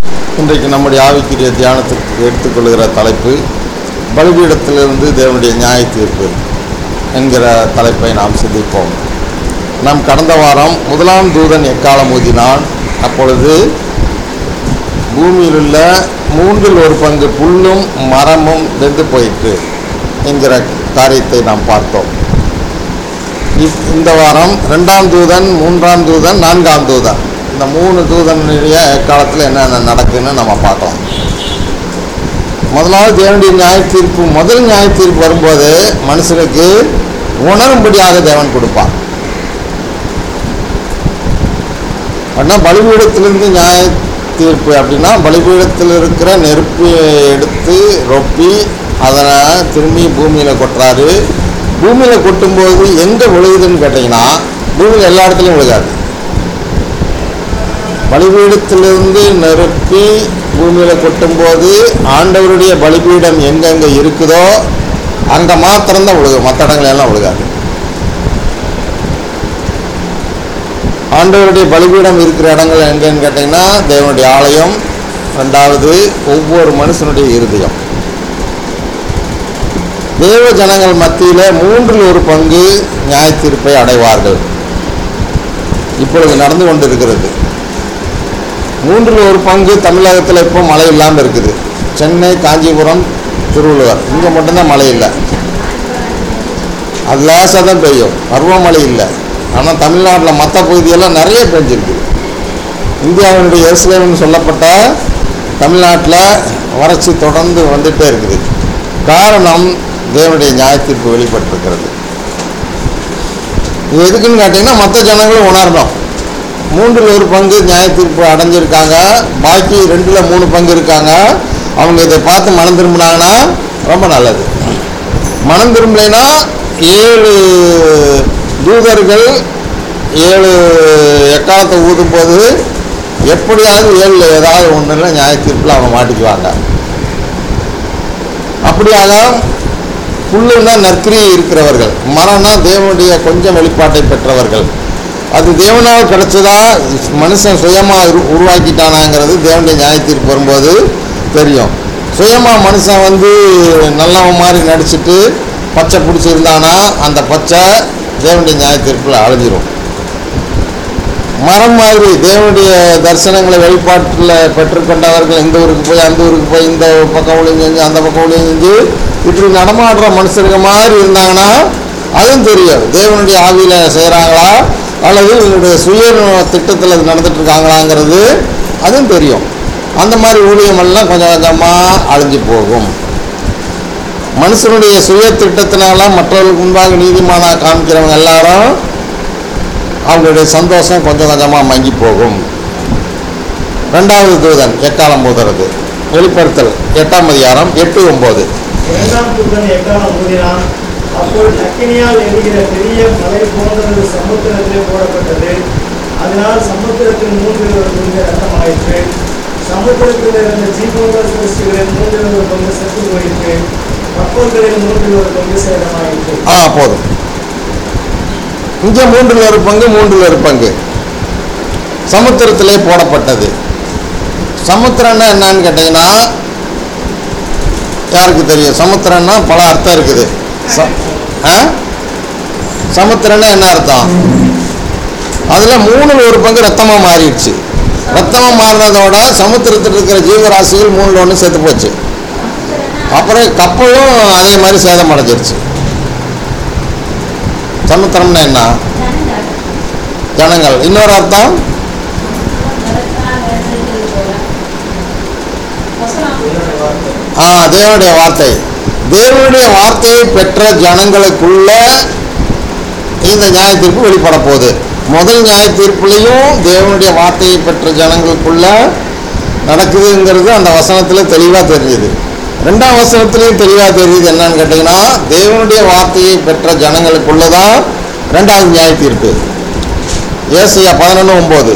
இன்றைக்கு நம்முடைய ஆவிக்குரிய தியானத்துக்கு எடுத்துக்கொள்கிற தலைப்பு பலிபீடத்திலிருந்து தேவனுடைய நியாய தீர்ப்பு என்கிற தலைப்பை நாம் சிந்திப்போம் நாம் கடந்த வாரம் முதலாம் தூதன் எக்காலம் ஊதினான் அப்பொழுது பூமியில் உள்ள மூன்றில் ஒரு பங்கு புல்லும் மரமும் வெந்து போயிற்று என்கிற காரியத்தை நாம் பார்த்தோம் இப்- இந்த வாரம் ரெண்டாம் தூதன் மூன்றாம் தூதன் நான்காம் தூதன் இந்த மூணு தூதனுடைய காலத்தில் என்னென்ன நடக்குன்னு நம்ம பார்க்கலாம் முதலாவது தேவனுடைய நியாய தீர்ப்பு முதல் நியாய தீர்ப்பு வரும்போது மனுஷனுக்கு உணரும்படியாக தேவன் கொடுப்பான் அப்படின்னா பலிபீடத்திலிருந்து நியாய தீர்ப்பு அப்படின்னா பலிபீடத்தில் இருக்கிற நெருப்பு எடுத்து ரொப்பி அதனை திரும்பி பூமியில் கொட்டுறாரு பூமியில் கொட்டும்போது எங்கே விழுகுதுன்னு கேட்டிங்கன்னா பூமியில் எல்லா இடத்துலையும் விழுகாது பலிபீடத்திலிருந்து நெருப்பி பூமியில் கொட்டும்போது ஆண்டவருடைய பலிபீடம் எங்கெங்கே இருக்குதோ அங்கே மாத்திரம்தான் விழுகும் மற்ற இடங்கள் எல்லாம் விழுகாது ஆண்டவருடைய பலிபீடம் இருக்கிற இடங்கள் எங்கன்னு கேட்டிங்கன்னா தேவனுடைய ஆலயம் ரெண்டாவது ஒவ்வொரு மனுஷனுடைய இருதயம் தேவ ஜனங்கள் மத்தியில் மூன்றில் ஒரு பங்கு நியாய தீர்ப்பை அடைவார்கள் இப்பொழுது நடந்து கொண்டிருக்கிறது மூன்றில் ஒரு பங்கு தமிழகத்தில் இப்போ மழை இல்லாமல் இருக்குது சென்னை காஞ்சிபுரம் திருவள்ளுவர் இங்கே மட்டும்தான் மழை இல்லை அது லேசாக தான் பெய்யும் பருவமழை இல்லை ஆனால் தமிழ்நாட்டில் மற்ற பகுதியெல்லாம் நிறைய பெஞ்சிருக்கு இந்தியாவினுடைய எருசலேம்னு சொல்லப்பட்ட தமிழ்நாட்டில் வறட்சி தொடர்ந்து வந்துட்டே இருக்குது காரணம் தேவனுடைய நியாயத்தீர்ப்பு வெளிப்பட்டிருக்கிறது இது எதுக்குன்னு கேட்டிங்கன்னா மற்ற ஜனங்களும் உணரணும் மூன்றில் ஒரு பங்கு நியாயத்தீர்ப்பு அடைஞ்சிருக்காங்க பாக்கி ரெண்டில் மூணு பங்கு இருக்காங்க அவங்க இதை பார்த்து மனம் திரும்பினாங்கன்னா ரொம்ப நல்லது மனம் திரும்பலைன்னா ஏழு தூதர்கள் ஏழு எக்காலத்தை ஊதும்போது எப்படியாவது ஏழில் ஏதாவது ஒன்றுல நியாய தீர்ப்பில் அவங்க மாட்டிக்குவாங்க அப்படியாக புல்லுன்னா நற்கிரியை இருக்கிறவர்கள் மரம்னா தேவனுடைய கொஞ்சம் வெளிப்பாட்டை பெற்றவர்கள் அது தேவனால் கிடைச்சதா மனுஷன் சுயமாக உரு உருவாக்கிட்டானாங்கிறது தேவனுடைய நியாய தீர்ப்பு வரும்போது தெரியும் சுயமாக மனுஷன் வந்து நல்லவன் மாதிரி நடிச்சிட்டு பச்சை பிடிச்சிருந்தானா அந்த பச்சை தேவனுடைய நியாய தீர்ப்பில் அழிஞ்சிரும் மரம் மாதிரி தேவனுடைய தரிசனங்களை வெளிப்பாட்டில் பெற்றுக்கொண்டவர்கள் இந்த ஊருக்கு போய் அந்த ஊருக்கு போய் இந்த பக்கம் ஒளிஞ்சு அந்த பக்கம் ஒளிஞ்சு இப்படி நடமாடுற மனுஷருங்க மாதிரி இருந்தாங்கன்னா அதுவும் தெரியும் தேவனுடைய ஆவியில் செய்கிறாங்களா அல்லது இவங்களுடைய சுய திட்டத்தில் அது நடந்துட்டு இருக்காங்களாங்கிறது அதுவும் தெரியும் அந்த மாதிரி ஊழியமெல்லாம் கொஞ்சம் கொஞ்சமாக அழிஞ்சு போகும் மனுஷனுடைய சுய திட்டத்தினால மற்றவர்களுக்கு முன்பாக நீதிமானாக காமிக்கிறவங்க எல்லாரும் அவங்களுடைய சந்தோஷம் கொஞ்சம் கொஞ்சமாக மங்கி போகும் ரெண்டாவது தூதன் எக்காலம் போதுறது வெளிப்படுத்தல் எட்டாம் அதிகாரம் எட்டு ஒம்பது இரண்டாம் தூதன் எக்காலம் ஊதினான் அப்பொழுது அக்கினியால் எரிகிற பெரிய மலை போன்றது சமுத்திரத்திலே போடப்பட்டது அதனால் சமுத்திரத்தின் மூன்றில் ஒரு பங்கு ரத்தமாயிற்று சமுத்திரத்தில் இருந்த ஜீவோக சிருஷ்டிகளில் மூன்றில் ஒரு பங்கு செத்து போயிற்று கப்பல்களில் மூன்றில் ஒரு பங்கு சேதமாயிற்று ஆ போதும் இங்கே மூன்றில் ஒரு பங்கு மூன்றில் ஒரு பங்கு சமுத்திரத்திலே போடப்பட்டது சமுத்திரம்னா என்னன்னு கேட்டிங்கன்னா யாருக்கு தெரியும் சமுத்திரம்னா பல அர்த்தம் இருக்குது ச- ஆ சமுத்திரம்னா என்ன அர்த்தம் அதில் மூணில் ஒரு பங்கு ரத்தமாக மாறிடுச்சு ரத்தமாக மாறினதோட சமுத்திரத்தில் இருக்கிற ஜீவராசிகள் மூணில் ஒன்று செத்து போச்சு அப்புறம் கப்பலும் அதே மாதிரி சேதம் அடைஞ்சிருச்சு சமுத்திரம்னா என்ன ஜனங்கள் இன்னொரு அர்த்தம் என்னுடைய வார்த்தை ஆ தேவனுடைய வார்த்தை தேவனுடைய வார்த்தையை பெற்ற ஜனங்களுக்குள்ள இந்த நியாய தீர்ப்பு வெளிப்பட போகுது முதல் நியாய தீர்ப்புலையும் தேவனுடைய வார்த்தையை பெற்ற ஜனங்களுக்குள்ள நடக்குதுங்கிறது அந்த வசனத்தில் தெளிவாக தெரிஞ்சுது ரெண்டாம் வசனத்துலேயும் தெளிவாக தெரியுது என்னன்னு கேட்டிங்கன்னா தேவனுடைய வார்த்தையை பெற்ற ஜனங்களுக்குள்ள தான் ரெண்டாவது நியாய தீர்ப்பு ஏசையா பதினொன்று ஒம்பது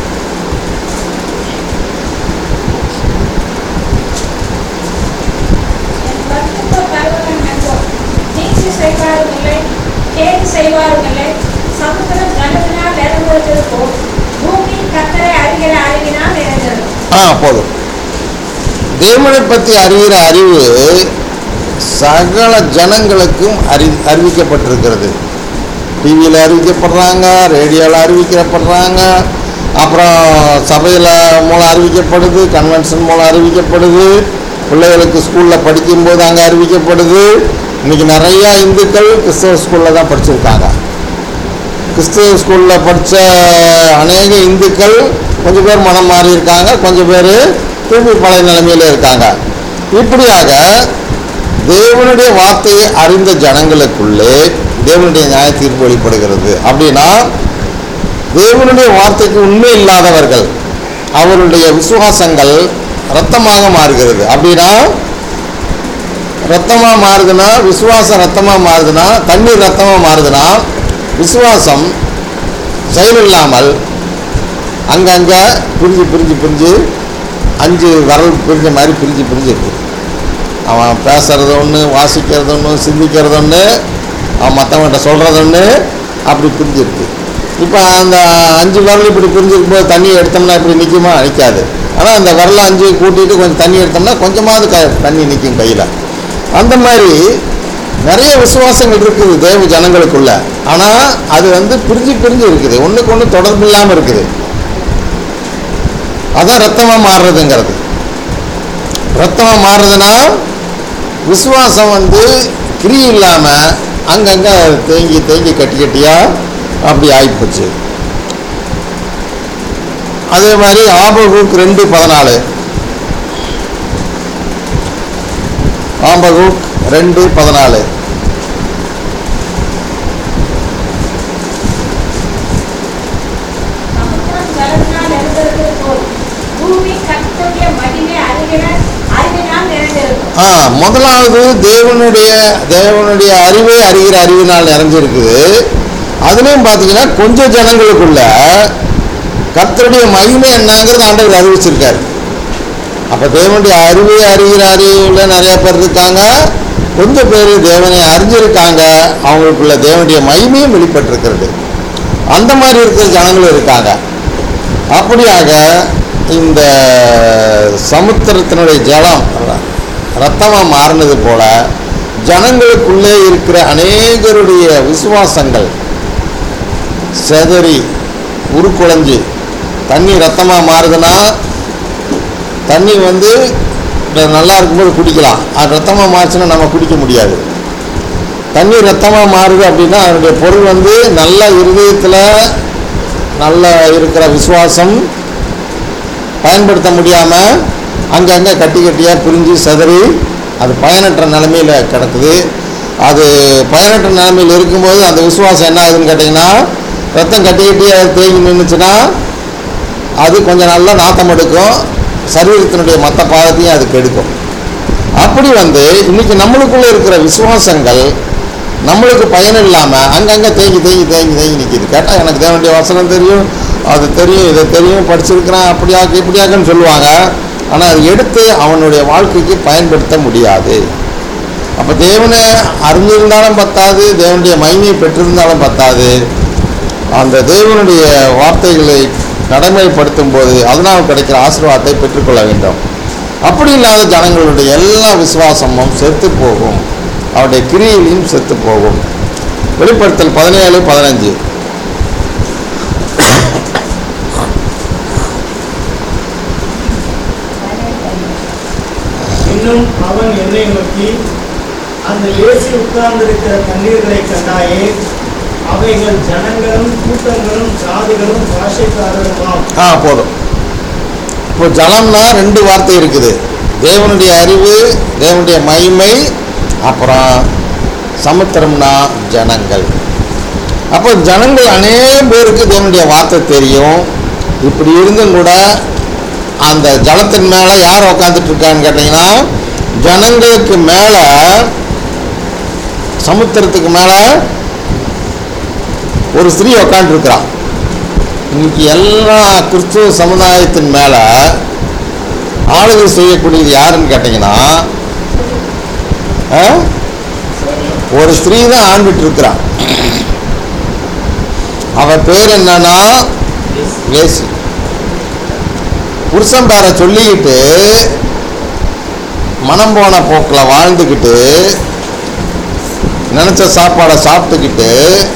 என் பரிசுத்த பர்வதம் எங்கோ? தீட்சை செய்வாரும் இல்லை, கேலி செய்வாரும் இல்லை. சமுத்திரம் கண்டத்தினால் நிறைந்தது போல் பூமி கர்த்தரை அறிகிற அறிவினால் நிறைந்தது ஆ போதும் தேவனை பற்றி அறிகிற அறிவு சகல ஜனங்களுக்கும் அறி அறிவிக்கப்பட்டிருக்கிறது டிவியில் அறிவிக்கப்படுறாங்க ரேடியோவில் அறிவிக்கப்படுறாங்க அப்புறம் சபையில் மூலம் அறிவிக்கப்படுது கன்வென்ஷன் மூலம் அறிவிக்கப்படுது பிள்ளைகளுக்கு ஸ்கூலில் படிக்கும்போது அங்கே அறிவிக்கப்படுது இன்றைக்கி நிறையா இந்துக்கள் கிறிஸ்தவ ஸ்கூலில் தான் படிச்சிருக்காங்க கிறிஸ்தவ ஸ்கூலில் படித்த அநேக இந்துக்கள் கொஞ்சம் பேர் மனம் மாறி இருக்காங்க கொஞ்சம் பேர் திரும்பி பழைய நிலைமையில் இருக்காங்க இப்படியாக தேவனுடைய வார்த்தையை அறிந்த ஜனங்களுக்குள்ளே தேவனுடைய நியாய தீர்ப்பு வெளிப்படுகிறது அப்படின்னா தேவனுடைய வார்த்தைக்கு உண்மை இல்லாதவர்கள் அவருடைய விசுவாசங்கள் ரத்தமாக மாறுகிறது அப்படின்னா ரத்தமாக மாறுதுன்னா விசுவாசம் ரத்தமாக மாறுதுன்னா தண்ணீர் ரத்தமாக மாறுதுன்னா விசுவாசம் செயலில்லாமல் அங்கங்கே பிரிஞ்சு பிரிஞ்சு பிரிஞ்சு அஞ்சு விரல் பிரிஞ்ச மாதிரி பிரிஞ்சு பிரிஞ்சு இருக்குது அவன் பேசுறது ஒன்று வாசிக்கிறது ஒன்று சிந்திக்கிறது ஒன்று அவன் மற்றவன்கிட்ட சொல்கிறது ஒன்று அப்படி பிரிஞ்சு இருக்கு இப்போ அந்த அஞ்சு விரல் இப்படி பிரிஞ்சிருக்கும் போது தண்ணி எடுத்தோம்னா இப்படி நிற்குமா நிற்காது ஆனால் அந்த விரலை அஞ்சு கூட்டிட்டு கொஞ்சம் தண்ணி எடுத்தோம்னா கொஞ்சமாவது க தண்ணி நிற்கும் கையில் அந்த மாதிரி நிறைய விசுவாசங்கள் இருக்குது தேவ ஜனங்களுக்குள்ள ஆனால் அது வந்து பிரிஞ்சு பிரிஞ்சு இருக்குது ஒன்றுக்கு ஒன்று தொடர்பு இல்லாமல் இருக்குது அதான் ரத்தமாக மாறுறதுங்கிறது ரத்தமாக மாறுறதுன்னா விசுவாசம் வந்து கிரி இல்லாமல் அங்கங்கே தேங்கி தேங்கி கட்டி கட்டியாக அப்படி ஆகிப்போச்சு அதே மாதிரி ஆபகுக் ரெண்டு பதினாலு ஆபகுக் ரெண்டு பதினாலு சமுத்திரம் ஜலத்தினால் நிறைந்திருக்கிறது போல் பூமி கர்த்தருடைய மகிமை அறிகிற அறிவினால் நிறைந்திருக்கும் ஆ முதலாவது தேவனுடைய தேவனுடைய அறிவை அறிகிற அறிவினால் நிறைஞ்சிருக்குது அதுலேயும் பார்த்தீங்கன்னா கொஞ்சம் ஜனங்களுக்குள்ள கர்த்தருடைய மகிமை என்னங்கிறது ஆண்டவர் அறிவிச்சிருக்காரு அப்போ தேவனுடைய அறிவை அறிகிற அறிவில் நிறைய பேர் இருக்காங்க கொஞ்சம் பேர் தேவனை அறிஞ்சிருக்காங்க அவங்களுக்குள்ள தேவனுடைய மகிமையும் வெளிப்பட்டிருக்கிறது அந்த மாதிரி இருக்கிற ஜனங்களும் இருக்காங்க அப்படியாக இந்த சமுத்திரத்தினுடைய ஜலம் ரத்தமாக மாறினது போல ஜனங்களுக்குள்ளே இருக்கிற அநேகருடைய விசுவாசங்கள் செதறி உருக்குலைஞ்சு தண்ணி ரத்தமாக மாறுதுன்னா தண்ணி வந்து நல்லா இருக்கும்போது குடிக்கலாம் அது ரத்தமாக மாறுச்சுன்னா நம்ம குடிக்க முடியாது தண்ணி ரத்தமாக மாறுது அப்படின்னா அதனுடைய பொருள் வந்து நல்ல இருதயத்தில் நல்ல இருக்கிற விசுவாசம் பயன்படுத்த முடியாமல் அங்கங்கே கட்டி கட்டியாக பிரிஞ்சு சிதறி அது பயனற்ற நிலமையில் கிடக்குது அது பயனற்ற நிலைமையில் இருக்கும்போது அந்த விசுவாசம் என்ன ஆகுதுன்னு கேட்டிங்கன்னா ரத்தம் கட்டி கட்டியாக தேங்கி நின்றுச்சுன்னா அது கொஞ்சம் நல்லா நாத்தம் எடுக்கும் சரீரத்தினுடைய மற்ற பாதத்தையும் அது கெடுக்கும் அப்படி வந்து இன்னைக்கு நம்மளுக்குள்ள இருக்கிற விசுவாசங்கள் நம்மளுக்கு பயன் இல்லாமல் அங்கங்கே தேங்கி தேங்கி தேங்கி தேங்கி நிற்கிது கேட்டால் எனக்கு தேவனுடைய வசனம் தெரியும் அது தெரியும் இதை தெரியும் படிச்சிருக்கிறேன் அப்படியாக்கு இப்படியாக்குன்னு சொல்லுவாங்க ஆனால் அது எடுத்து அவனுடைய வாழ்க்கைக்கு பயன்படுத்த முடியாது அப்போ தேவனை அறிஞ்சிருந்தாலும் பத்தாது தேவனுடைய மகிமையை பெற்றிருந்தாலும் பத்தாது அந்த தேவனுடைய வார்த்தைகளை நடைமுறைப்படுத்தும் போது அதனால் கிடைக்கிற ஆசீர்வாதத்தை பெற்றுக்கொள்ள வேண்டும் அப்படி இல்லாத ஜனங்களுடைய எல்லா விசுவாசமும் செத்து போகும் அவருடைய கிரியிலையும் செத்து போகும் வெளிப்படுத்தல் பதினேழு பதினஞ்சு இன்னும் அவன் என்னை நோக்கி அந்த இயேசு உட்கார்ந்திருக்கிற தண்ணீர்களை கண்டாயே அவைகள் ஜனங்களும் கூட்டங்களும் சாதிகளும் பாஷைக்காரருமாம் ஆ போதும் இப்போ ஜலம்னா ரெண்டு வார்த்தை இருக்குது தேவனுடைய அறிவு தேவனுடைய மகிமை அப்புறம் சமுத்திரம்னா ஜனங்கள் அப்போ ஜனங்கள் அநேக பேருக்கு தேவனுடைய வார்த்தை தெரியும் இப்படி இருந்தும் கூட அந்த ஜலத்தின் மேலே யார் உக்காந்துட்டு இருக்கான்னு கேட்டிங்கன்னா ஜனங்களுக்கு மேலே சமுத்திரத்துக்கு மேலே ஒரு ஸ்திரீ உக்காந்துருக்கிறான் இன்னைக்கு எல்லா கிறிஸ்துவ சமுதாயத்தின் மேலே ஆளுகை செய்யக்கூடியது யாருன்னு கேட்டிங்கன்னா ஆ? ஒரு ஸ்திரீ தான் ஆண்டுட்டு இருக்கிறான் அவ பேர் என்னன்னா இயேசு புருஷன் பேரை சொல்லிக்கிட்டு மனம் போன போக்கில் வாழ்ந்துக்கிட்டு நினச்ச சாப்பாடை சாப்பிட்டுக்கிட்டு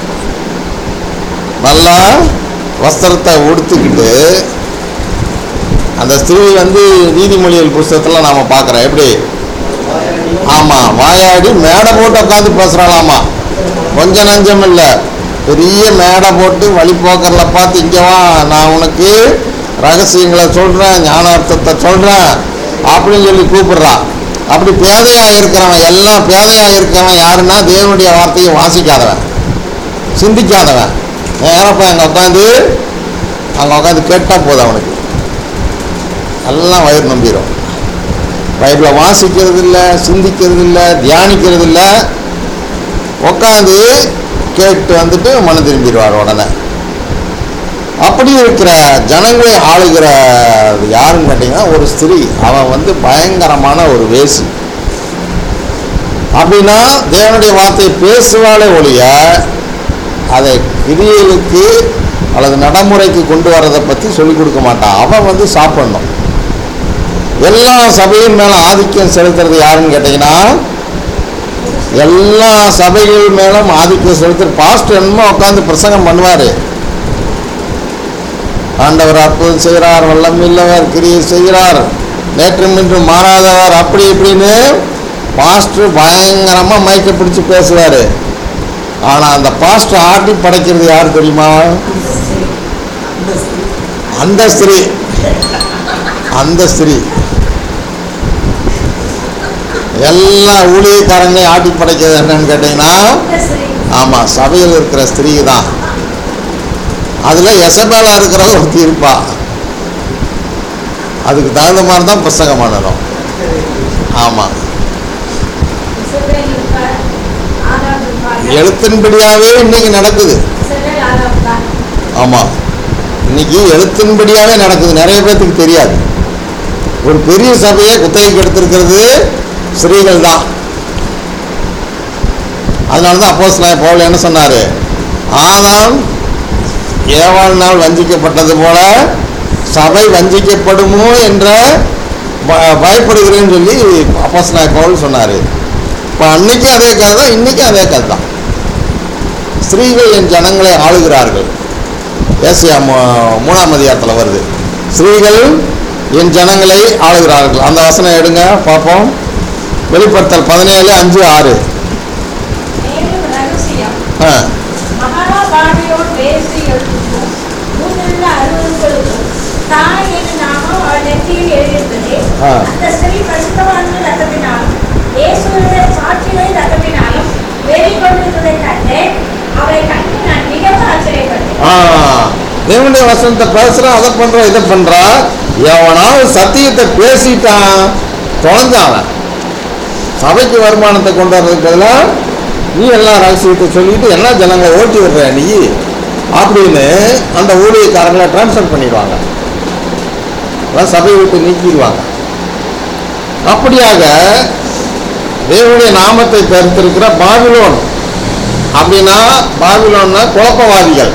நல்லா வஸ்திரத்தை உடுத்துக்கிட்டு அந்த ஸ்திரீ வந்து நீதிமொழிகள் புஸ்தகத்தில் நாம் பார்க்குறோம் எப்படி ஆமாம் வாயாடி மேடை போட்டு உட்காந்து பேசுகிறாளாமா கொஞ்சம் நஞ்சம் இல்லை பெரிய மேடை போட்டு வழிபோக்கரில் பார்த்து இங்கே வா நான் உனக்கு ரகசியங்களை சொல்கிறேன் ஞானார்த்தத்தை சொல்கிறேன் அப்படின்னு சொல்லி கூப்பிடுறான் அப்படி பேதையாக இருக்கிறவன் எல்லாம் பேதையாக இருக்கிறவன் யாருன்னா தேவனுடைய வார்த்தையை வாசிக்காதவன் சிந்திக்காதவன் நேராக போய் அங்கே உட்காந்து அங்கே உட்காந்து கேட்டால் போதும் அவனுக்கு எல்லாம் வயிறு நம்பிடும் பைபிளை வாசிக்கிறது இல்லை சிந்திக்கிறது இல்லை தியானிக்கிறது இல்லை உட்காந்து கேட்டு வந்துட்டு மனம் திரும்பிடுவார் உடனே அப்படி இருக்கிற ஜனங்களை ஆளுகிற யாருன்னு கேட்டிங்கன்னா ஒரு ஸ்திரீ அவன் வந்து பயங்கரமான ஒரு வேசி அப்படின்னா தேவனுடைய வார்த்தையை பேசுவாளே ஒழிய அதை கிரியைகளுக்கு அல்லது நடைமுறைக்கு கொண்டு வரதை பற்றி சொல்லிக் கொடுக்க மாட்டான் அவன் வந்து சாப்பிடணும் எல்லா சபையின் மேலே ஆதிக்கம் செலுத்துறது யாருன்னு கேட்டிங்கன்னா எல்லா சபைகள் மேலும் ஆதிக்கம் செலுத்துற பாஸ்டர் என்னமோ உட்காந்து பிரசங்கம் பண்ணுவார் ஆண்டவர் அற்புதம் செய்கிறார் வல்லம் இல்லவர் கிரியை செய்கிறார் நேற்றும் இன்றும் மாறாதவர் அப்படி இப்படின்னு பாஸ்டர் பயங்கரமாக மைக்கை பிடிச்சு பேசுவார் ஆனால் அந்த பாஸ்டர் ஆட்டி படைக்கிறது யார் தெரியுமா அந்த ஸ்திரீ அந்த ஸ்திரீ எல்லா ஊழியக்காரங்களையும் ஆட்டி படைக்கிறது என்னன்னு கேட்டிங்கன்னா இந்த ஸ்திரீ ஆமாம் சபையில் இருக்கிற ஸ்திரீ தான் அதில் எசபேலா இருக்கிறவங்க ஒருத்தி இருப்பா அதுக்கு தகுந்த மாதிரி தான் புஸ்தகம் பண்ணணும் ஆமாம் இஸ்ரவேல் இருப்பார், ஆகாப் இருப்பார்கள். எழுத்தின்படியாகவே இன்னைக்கு நடக்குது இஸ்ரவேல் ஆகாப் தான். ஆமாம் இன்னைக்கு எழுத்தின்படியாகவே நடக்குது நிறைய பேர்த்துக்கு தெரியாது ஒரு பெரிய சபையை குத்தகைக்கு எடுத்திருக்கிறது ஸ்திரீகள் தான் அதனால தான் அப்போஸ் நான் பவுல் என்ன சொன்னார் ஆதாம் ஏவாள் நாள் வஞ்சிக்கப்பட்டது போல சபை வஞ்சிக்கப்படுமோ என்ற ப- பயப்படுகிறேன்னு சொல்லி அப்போஸ் நாய் பவுல் சொன்னார் இப்போ அன்னைக்கும் அதே கதை தான் இன்றைக்கும் அதே கதை தான் ஸ்திரீகள் என் ஜனங்களை ஆளுகிறார்கள் ஏசியா மூ- மூணாம் அதிகாரத்தில் வருது ஸ்திரீகள் என் ஜனங்களை ஆளுகிறார்கள் அந்த வசனம் எடுங்க பார்ப்போம் வெளிப்படுத்தல் பதினேழு அஞ்சு ஆறு மேலும் ரகசியம் ஆ மகாபாபியோன் வேசிகளுக்கும் பூமியுள்ள அலுவலர்களுக்கும் தாய் என்று நாமம் அவள் நெற்றியில் எழுதியிருந்தது ஆ. அந்த ஸ்திரீ பரிசுத்தவான்கள் ரத்தத்தினாலும் இயேசுவினுடைய சாட்சிகளின் ரத்தத்தினாலும் வெறி கொண்டிருந்ததை கண்டு அவளை கண்டு நான் மிகவும் ஆச்சரியப்பட்டேன் ஆ தேவனுடைய வசனத்தை பேசுகிறான் அதை பண்ணுறான் இதை பண்ணுறான் எவனாவது சத்தியத்தை பேசிட்டான் தொலைஞ்சான் அவன் சபைக்கு வருமானத்தை கொண்டு வர்றதுக்கு பதிலாக நீ எல்லாம் ரகசியத்தை சொல்லிட்டு எல்லா ஜனங்களை ஓட்டி விடுற நீ அப்படின்னு அந்த ஊழியக்காரங்களை ட்ரான்ஸ்ஃபர் பண்ணிடுவாங்க அதான் சபையை விட்டு நீக்கிடுவாங்க அப்படியாக தேவனுடைய நாமத்தை தரித்திருக்கிற பாபிலோன் அப்படின்னா பாபிலோன்னா குழப்பவாதிகள்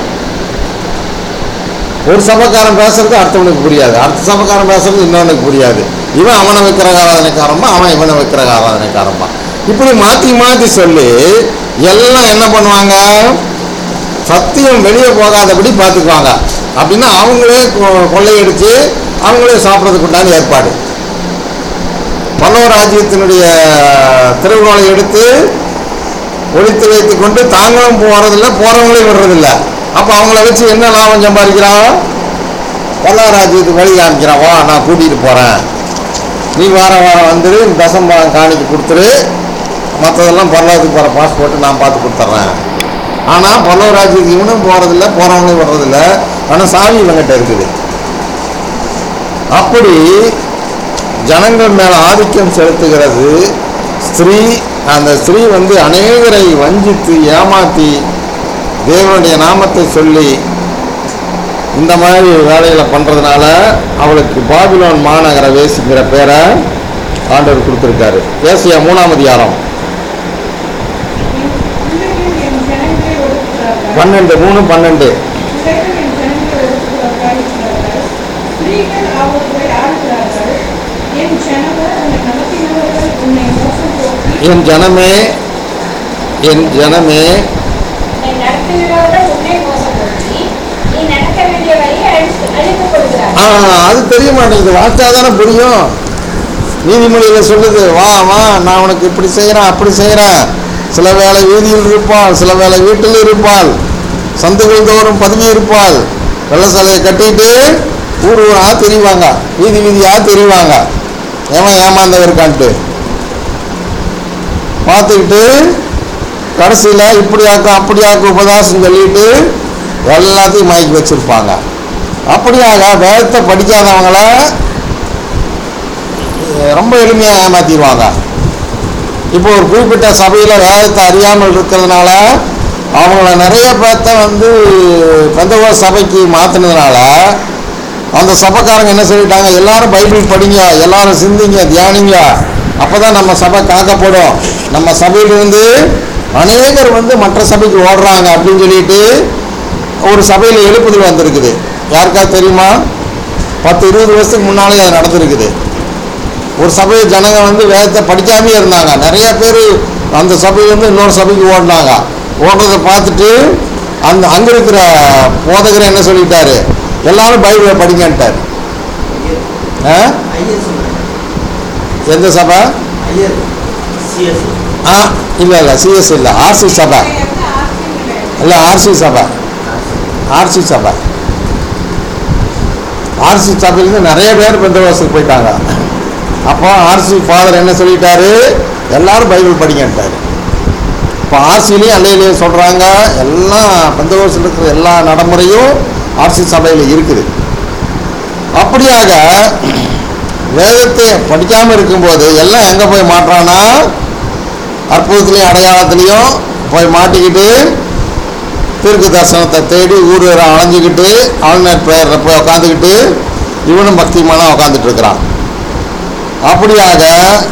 ஒரு சபைக்காரன் பேசுறது அடுத்தவனுக்கு புரியாது அடுத்த சபைக்காரன் பேசுறது இன்னொன்னுக்கு புரியாது இவன் அவனை விக்கிரக ஆராதனைக்காரம்பா அவன் இவனை விக்கிரக ஆராதனைக்காரம்பா இப்படி மாற்றி மாற்றி சொல்லி எல்லாம் என்ன பண்ணுவாங்க சத்தியம் வெளியே போகாதபடி பார்த்துக்குவாங்க அப்படின்னா அவங்களே கொ- கொள்ளையடிச்சு அவங்களே சாப்பிட்றதுக்கு உண்டான ஏற்பாடு பல்லவ ராஜ்யத்தினுடைய திருவிழாவை எடுத்து ஒழித்து வைத்து கொண்டு தாங்களும் போகிறதில்ல போகிறவங்களையும் விடுறதில்ல அப்போ அவங்கள வச்சு என்ன லாபம் சம்பாதிக்கிறான் பல்லவ ராஜ்யத்துக்கு வழி காமிக்கிறான் வா நான் கூட்டிகிட்டு போகிறேன் நீ வார வாரம் வந்துரு தசம் பாகம் காணிக்கு கொடுத்துரு மற்றதெல்லாம் பல்லவத்துக்கு போகிற பாஸ்போர்ட்டு நான் பார்த்து கொடுத்துட்றேன் ஆனால் பல்லவ ராஜ்யத்துக்கு இவனும் போகிறதில்ல போகிறவங்களையும் விடுறதில்ல ஆனால் சாவி இவங்கிட்ட இருக்குது அப்படி ஜனங்கள் மேல ஆதிக்கம் செலுத்துகிறது ஸ்திரீ அந்த ஸ்திரீ வந்து அநேகரை வஞ்சித்து ஏமாத்தி தேவனுடைய நாமத்தை சொல்லி இந்த மாதிரி வேலைகளை பண்ணுறதுனால அவளுக்கு பாபிலோன் மாநகர வேசிங்கிற பேரை ஆண்டவர் கொடுத்துருக்காரு ஏசியா மூணாம் அதிகாரம் பிள்ளைகள் என் ஜனங்களை ஒடுக்குகிறார்கள். பன்னெண்டு மூணு பன்னெண்டு பிள்ளைகள் என் ஜனங்களை ஒடுக்குகிறார்கள் இருக்கிறார்கள். ஸ்திரீகள் அவர்களை ஜனங்கள் உன்னை நடத்தினவர்கள் உன்னை மோசம் போக்கி என் ஜனமே என் ஜனமே உன்னை நடத்துகிறவர்கள் உன்னை மோசப்படுத்தி நீ நடக்க வேண்டிய வழியை அழித்து அழித்துக் கொள்கிறார் ஆ அது தெரிய மாட்டேங்குது வார்த்தா தானே புரியும் நீதிமொழியில் சொல்லுது வா வா நான் உனக்கு இப்படி செய்கிறேன் அப்படி செய்கிறேன் சில வேளை வீதியில் இருப்பாள் சில வேளை வீட்டில் இருப்பாள் சந்துகள் தோறும் பதுங்கி இருப்பாள் வெள்ள சிலையை கட்டிட்டு ஊர் ஊரா தெரிவாங்க வீதி வீதியாக தெரிவாங்க ஏமா ஏமாந்தவர் இருக்கான்ட்டு பார்த்துக்கிட்டு கடைசியில் இப்படி ஆக்கும் அப்படி ஆக்கும் உபதாசம் சொல்லிட்டு எல்லாத்தையும் மயக்கி வச்சுருப்பாங்க அப்படியாக வேதத்தை படிக்காதவங்கள ரொம்ப எளிமையாக ஏமாத்திடுவாங்க இப்போ ஒரு குறிப்பிட்ட சபையில் வேதத்தை அறியாமல் இருக்கிறதுனால அவங்கள நிறைய பேர்த்த வந்து பெந்தகோ சபைக்கு மாற்றினதுனால அந்த சபைக்காரங்க என்ன சொல்லிட்டாங்க எல்லாரும் பைபிள் படிங்க எல்லாரும் சிந்திங்க தியானிங்க அப்போ தான் நம்ம சபை காக்கப்படும் நம்ம சபையிலிருந்து அநேகர் வந்து மற்ற சபைக்கு ஓடுறாங்க அப்படின்னு சொல்லிட்டு ஒரு சபையில் எழுப்புதல் வந்திருக்குது யாருக்காவது தெரியுமா பத்து இருபது வருஷத்துக்கு முன்னாலே அது நடந்திருக்குது ஒரு சபை ஜனங்க வந்து வேதத்தை படிக்காமே இருந்தாங்க நிறைய பேர் அந்த சபையிலேருந்து இன்னொரு சபைக்கு ஓடினாங்க ஓடுறதை பார்த்துட்டு அந்த அங்கே இருக்கிற போதகர் என்ன சொல்லிட்டாரு எல்லாரும் பைபிளை படிங்கன்ட்டார் ஆ? ஐயர் சொல்றேன் எந்த சபை ஐயர் சிஎஸ் ஆ இல்லை இல்லை சிஎஸ் இல்லை ஆர்சி சபை இல்லை ஆர்சி சபை ஆர்சி சபை ஆர்சி சபையிலேருந்து நிறைய பேர் பெந்தவாசத்துக்கு போயிட்டாங்க அப்போ ஆர்சி ஃபாதர் என்ன சொல்லிட்டாரு எல்லாரும் பைபிள் படிங்கன்ட்டாரு இப்போ ஆர்சிலையும் அல்லையிலையும் சொல்கிறாங்க எல்லாம் பெந்தவாசத்தில் இருக்கிற எல்லா நடைமுறையும் ஆர்சி சபையில் இருக்குது அப்படியாக வேதத்தை படிக்காமல் இருக்கும்போது எல்லாம் எங்கே போய் மாட்டுறான்னா அற்புதத்துலேயும் அடையாளத்துலேயும் போய் மாட்டிக்கிட்டு தீர்க்க தரிசனத்தை தேடி ஊர் ஊரா அலைஞ்சிக்கிட்டு ஆளுநர் பேரில் போய் உட்காந்துக்கிட்டு இவனும் பக்திமானாக உட்காந்துட்டு இருக்கிறான் அப்படியாக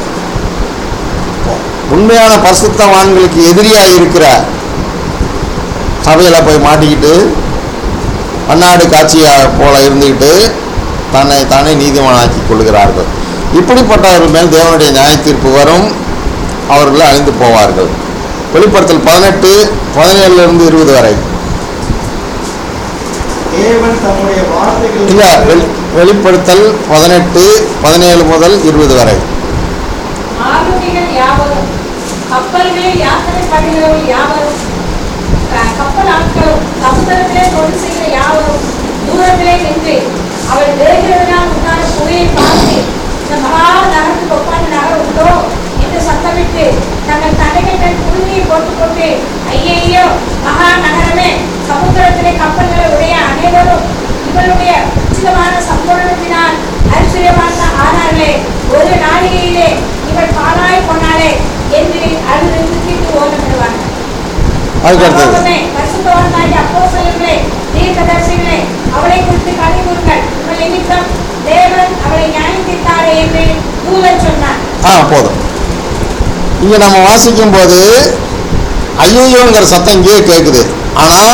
உண்மையான பரிசுத்தவான்களுக்கு எதிரியாக இருக்கிற சபையில் போய் மாட்டிக்கிட்டு அந்நாடு காட்சியாக போல இருந்துக்கிட்டு தன்னை தானே நீதிமானாக்கி கொள்கிறார்கள் இப்படிப்பட்டவர்கள் மேல் தேவனுடைய நியாய தீர்ப்பு வரும் அவர்கள் அழிந்து போவார்கள் வெளிப்படுத்தல் பதினெட்டு பதினேழுலேருந்து இருபது வரை தேவன் தம்முடைய வார்த்தைகள் இல்லை வெளி வெளிப்படுத்தல் பதினெட்டு பதினேழு முதல் இருபது வரை ஆளுமைகள் யாவரும் கப்பல்களில் யாத்திரை பண்ணுகிறவர்கள் யாவரும் க- கப்பல் ஆட்களும் சமுத்திரத்திலே தொழில் செய்கிற யாவரும் தூரத்திலே நின்று அவள் வேகிறதுனால் உண்டான புகையை பார்த்து இந்த மகா நகரத்துக்கு ஒப்பான நகரம் உண்டோ என்று சத்தமிட்டு தங்கள் தலைகள் தன் குருவியை போட்டுக்கொண்டு ஐயையோ மகா நகரமே சமுத்திரத்திலே கப்பல்களை உடைய அனைவரும் இவளுடைய உச்சிதமான சம்பூரணத்தினால் ஐஸ்வர்யமான ஆனார்களே ஒரு நாளிகையிலே இவள் பாழாய் போனாளே என்று அழுது துக்கிட்டு ஓடப்படுவார்கள் அதுக்கு அடுத்தது சகோதரனே, பரிசுத்தவான்களாகிய அப்போஸ்தலர்களே, தீர்க்கதரிசிகளே, அவளை குறித்து கனிவுறுங்கள். உங்கள் நிமித்தம் தேவன் அவளை நியாயம் தீர்த்தாரே என்று தூதன் சொன்னார் ஆ போதும் இங்கே நம்ம வாசிக்கும் போது ஐயோங்கிற சத்தம் இங்கேயே கேட்குது ஆனால்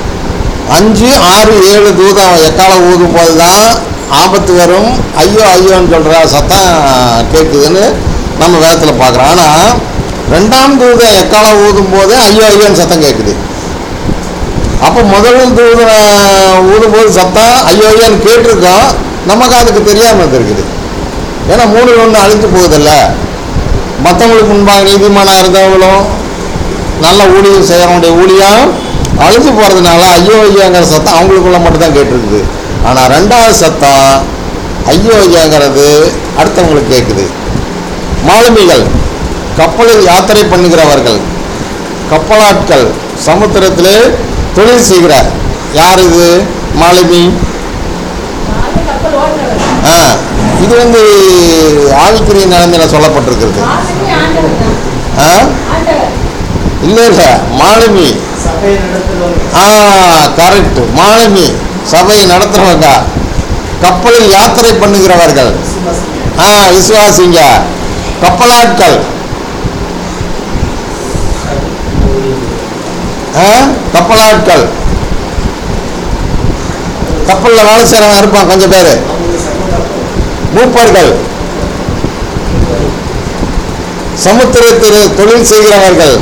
அஞ்சு ஆறு ஏழு தூதம் எக்காலம் ஊதும் போது தான் ஆபத்து வரும் ஐயோ ஐயோன்னு சொல்கிற சத்தம் கேட்குதுன்னு நம்ம வேதத்தில் பார்க்குறோம் ஆனால் ரெண்டாம் தூதம் எக்காலம் ஊதும் போது ஐயோ ஐயோன்னு சத்தம் கேட்குது அப்போ முதல் தூதம் ஊதும்போது சத்தம் ஐயோ ஐயோன்னு கேட்டிருக்கோம் நமக்கு அதுக்கு தெரியாமல் இருந்திருக்குது ஏன்னா மூணு ஒன்று அழிஞ்சு போகுதில்ல மற்றவங்களுக்கு முன்பாக நீதிமானாக இருந்தவங்களும் நல்ல ஊழியம் செய்கிறவங்களுடைய ஊழியம் அழிஞ்சு போகிறதுனால ஐயோ ஐயோங்கிற சத்தம் அவங்களுக்குள்ள மட்டும்தான் கேட்டிருக்குது ஆனால் ரெண்டாவது சத்தம் ஐயோ ஐயோங்கிறது அடுத்தவங்களுக்கு கேட்குது மாலுமிகள் கப்பலில் யாத்திரை பண்ணுகிறவர்கள் கப்பலாட்கள் சமுத்திரத்திலே தொழில் செய்கிற யார் இது மாலுமி நாலு கப்பல் ஓடுறவர் ஆ இது வந்து ஆவிக்குரிய நிலைமையில சொல்லப்பட்டிருக்கிறது ஆளுமை ஆண்டவர் தான் ஆ ஆண்டவர் இல்லை இல்லை மாலுமி சபை நடத்துகிறவங்க ஆ கரெக்ட் மாலுமி சபை நடத்துறவங்க கப்பலில் யாத்திரை பண்ணுகிறவர்கள் விசுவாசிங்க. ஆ விசுவாசிங்க கப்பலாட்கள் ஆ கப்பலாட்கள் கப்பலில் வேலை செய்கிறவங்க இருப்பான் கொஞ்சம் பேர் அவங்க சமூகம் மூப்பர்கள் சமுத்திரத்தில் தொழில் செய்கிறவர்கள்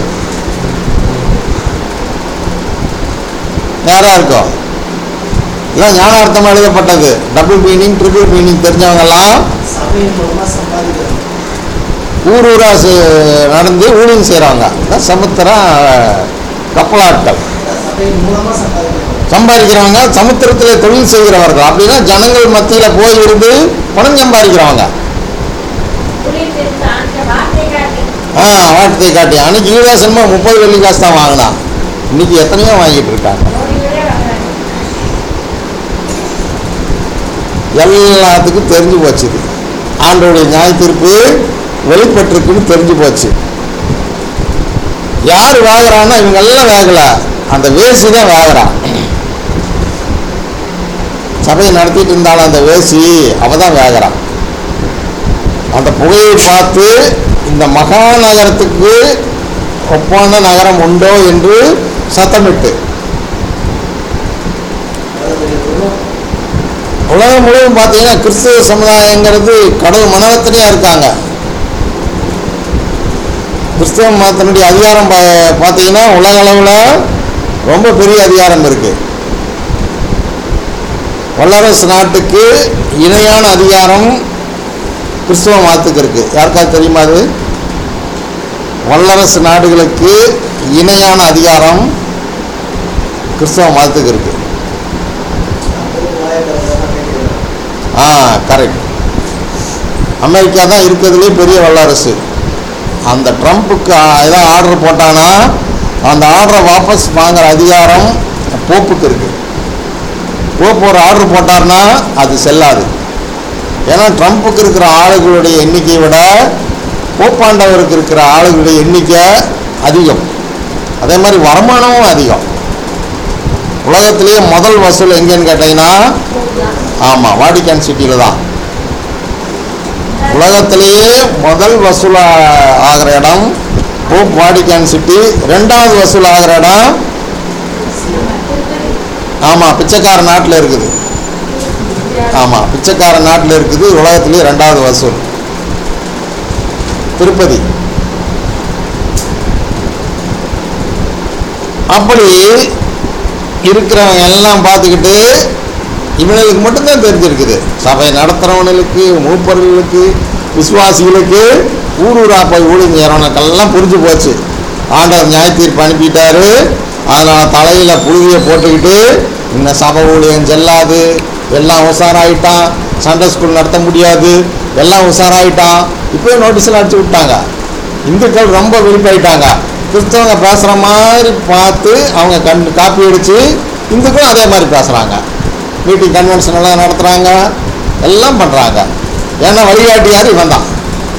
யாரா இருக்கும் இல்லை ஞானார்த்தம் எழுதப்பட்டது டபுள் மீனிங் ட்ரிபிள் மீனிங் தெரிஞ்சவங்கெல்லாம் சபையின் மூலமா சம்பாதிக்கிறோம் ஊர் ஊரா செ- நடந்து ஊழியம் செய்கிறவங்க அதான் சமுத்திரம் கப்பலாட்கள் சபையின் மூலமா சம்பாதிக்கிறோம் சம்பாதிக்கிறவங்க சமுத்திரத்தில் தொழில் செய்கிறவர்கள் அப்படின்னா ஜனங்கள் மத்தியில் போய் இருந்து பணம் சம்பாதிக்கிறவங்க புரியுது அந்த வார்த்தை காட்டி ஆ வார்த்தை காட்டி அன்னைக்கு ஈழாசனமாக முப்பது வெள்ளி காசு தான் வாங்கினான் இன்னைக்கு எத்தனையோ வாங்கிட்டு இருக்காங்க ஒரு விட வாங்குறாங்க எல்லாத்துக்கும் தெரிஞ்சு போச்சு இது ஆண்டோடைய நியாய தீர்ப்பு வெளிப்பட்டிருக்குன்னு தெரிஞ்சு போச்சு யார் வாங்குறான்னா இவங்க எல்லாம் வேகல அந்த வேசி தான் வேகுறான் சபையை நடத்திட்டு இருந்தாலும் அந்த வேசி அவ தான் வேகுறான் அந்த புகையை பார்த்து இந்த மகாநகரத்துக்கு ஒப்பான நகரம் உண்டோ என்று சத்தமிட்டு அதாவது குடும்பம் உலகம் முழுவதும் பார்த்தீங்கன்னா கிறிஸ்துவ சமுதாயங்கிறது கடவுள் மனவத்திலையாக இருக்காங்க கிறிஸ்தவ மதத்தினுடைய அதிகாரம் பா பார்த்தீங்கன்னா உலக அளவில் ரொம்ப பெரிய அதிகாரம் இருக்கு வல்லரசு நாட்டுக்கு இணையான அதிகாரம் கிறிஸ்தவ மதத்துக்கு இருக்கு யாருக்காவது தெரியுமா அது வல்லரசு நாடுகளுக்கு இணையான அதிகாரம் கிறிஸ்தவ மதத்துக்கு இருக்குது அப்போது வாயக்கடவுளாக கேட்கிறோம் ஆ கரெக்ட் அமெரிக்கா தான் இருக்கிறதுலே பெரிய வல்லரசு அந்த ட்ரம்ப்புக்கு ஏதோ ஆர்டர் போட்டானா அந்த ஆர்டரை வாபஸ் வாங்குற அதிகாரம் போப்புக்கு இருக்கு போப் ஒரு ஆர்டர் போட்டார்னா அது செல்லாது ஏன்னா ட்ரம்ப்புக்கு இருக்கிற ஆளுகளுடைய எண்ணிக்கையை விட போப்பாண்டவருக்கு இருக்கிற ஆளுகளுடைய எண்ணிக்கை அதிகம் அதே மாதிரி வருமானமும் அதிகம் உலகத்திலேயே முதல் வசூல் எங்கேன்னு கேட்டிங்கன்னா ஆமாம் வாடிக்கன் சிட்டியில் தான் உலகத்திலேயே முதல் வசூல் ஆ- ஆகிற இடம் போப் வாடிக்கன் சிட்டி ரெண்டாவது வசூல் ஆகிற இடம் ஆமாம் பிச்சைக்கார நாட்டில் இருக்குது ஆமாம் பிச்சைக்கார நாட்டில் இருக்குது உலகத்திலேயே ரெண்டாவது வசூல் திருப்பதி அப்படி இருக்கிறவங்க எல்லாம் பார்த்துக்கிட்டு இவனுக்கு மட்டும்தான் தெரிஞ்சிருக்குது சபை நடத்துகிறவனுக்கு மூப்பர்களுக்கு விசுவாசிகளுக்கு ஊர் ஊரா போய் ஊழியம் செய்கிறவனுக்கெல்லாம் புரிஞ்சு போச்சு ஆண்டவர் நியாய தீர்ப்பு அனுப்பிட்டாரு அதனால் தலையில் புழுதியை போட்டுக்கிட்டு இந்த சபை ஊழியம் செல்லாது எல்லாம் உஷாராயிட்டான் சண்டே ஸ்கூல் நடத்த முடியாது எல்லாம் உஷாராயிட்டான் இப்போயே நோட்டீஸ்லாம் அடிச்சு விட்டாங்க இந்துக்கள் ரொம்ப விழிப்பாயிட்டாங்க கிறிஸ்தவங்க பேசுகிற மாதிரி பார்த்து அவங்க கண் காப்பி அடித்து இந்துக்களும் அதே மாதிரி பேசுகிறாங்க மீட்டிங் கன்வென்ஷன் எல்லாம் நடத்துகிறாங்க எல்லாம் பண்ணுறாங்க ஏன்னா வழிகாட்டி யார் இவன் தான்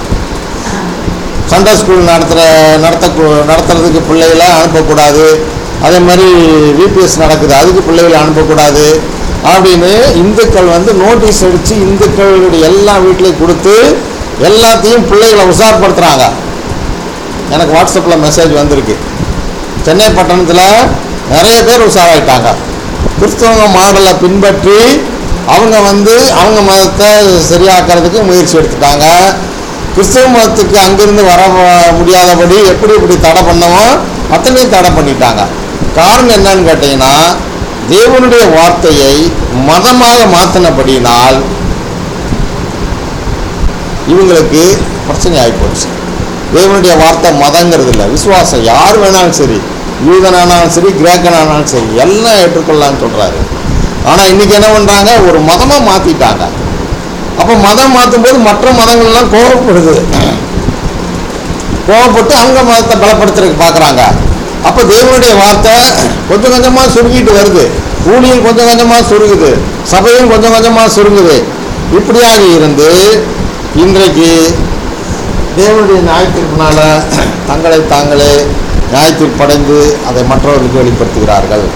சண்டே ஸ்கூல் நடத்துகிற நடத்த நடத்துறதுக்கு பிள்ளைகளை அனுப்பக்கூடாது அதே மாதிரி விபிஎஸ் நடக்குது அதுக்கு பிள்ளைகளை அனுப்பக்கூடாது அப்படின்னு இந்துக்கள் வந்து நோட்டீஸ் அடித்து இந்துக்களுடைய எல்லா வீட்லேயும் கொடுத்து எல்லாத்தையும் பிள்ளைகளை உஷார்படுத்துகிறாங்க எனக்கு வாட்ஸ்அப்பில் மெசேஜ் வந்திருக்கு சென்னை பட்டணத்தில் நிறைய பேர் உஷாராயிட்டாங்க கிறிஸ்தவங்க மாடலை பின்பற்றி அவங்க வந்து அவங்க மதத்தை சரியாக்குறதுக்கு முயற்சி எடுத்துட்டாங்க கிறிஸ்தவ மதத்துக்கு அங்கிருந்து வர வ- முடியாதபடி எப்படி எப்படி தடை பண்ணவோ அத்தனையும் தடை பண்ணிட்டாங்க காரணம் என்னன்னு கேட்டிங்கன்னா தேவனுடைய வார்த்தையை மதமாக மாற்றினபடினால் இவங்களுக்கு பிரச்சனை ஆகிப்போச்சு தேவனுடைய வார்த்தை மதங்கிறது இல்லை விசுவாசம் யார் வேணாலும் சரி யூதனானாலும் சரி கிரேக்கனானாலும் சரி எல்லாம் ஏற்றுக்கொள்ளலாம்னு சொல்கிறாரு ஆனால் இன்றைக்கி என்ன பண்ணுறாங்க ஒரு மதமாக மாற்றிட்டாங்க அப்போ மதம் மாற்றும்போது மற்ற மதங்கள்லாம் கோபப்படுது கோபப்பட்டு அவங்க மதத்தை பலப்படுத்துறதுக்கு பார்க்குறாங்க அப்போ தேவனுடைய வார்த்தை கொஞ்சம் கொஞ்சமாக சுருங்கிட்டு வருது ஊழியம் கொஞ்சம் கொஞ்சமாக சுருங்குது சபையும் கொஞ்சம் கொஞ்சமாக சுருங்குது இப்படியாக இருந்து இன்றைக்கு தேவனுடைய நியாயத்தீர்ப்பினால தங்களை தாங்களே நியாயத்தீர்ப்படைந்து அதை மற்றவர்களுக்கு வெளிப்படுத்துகிறார்கள்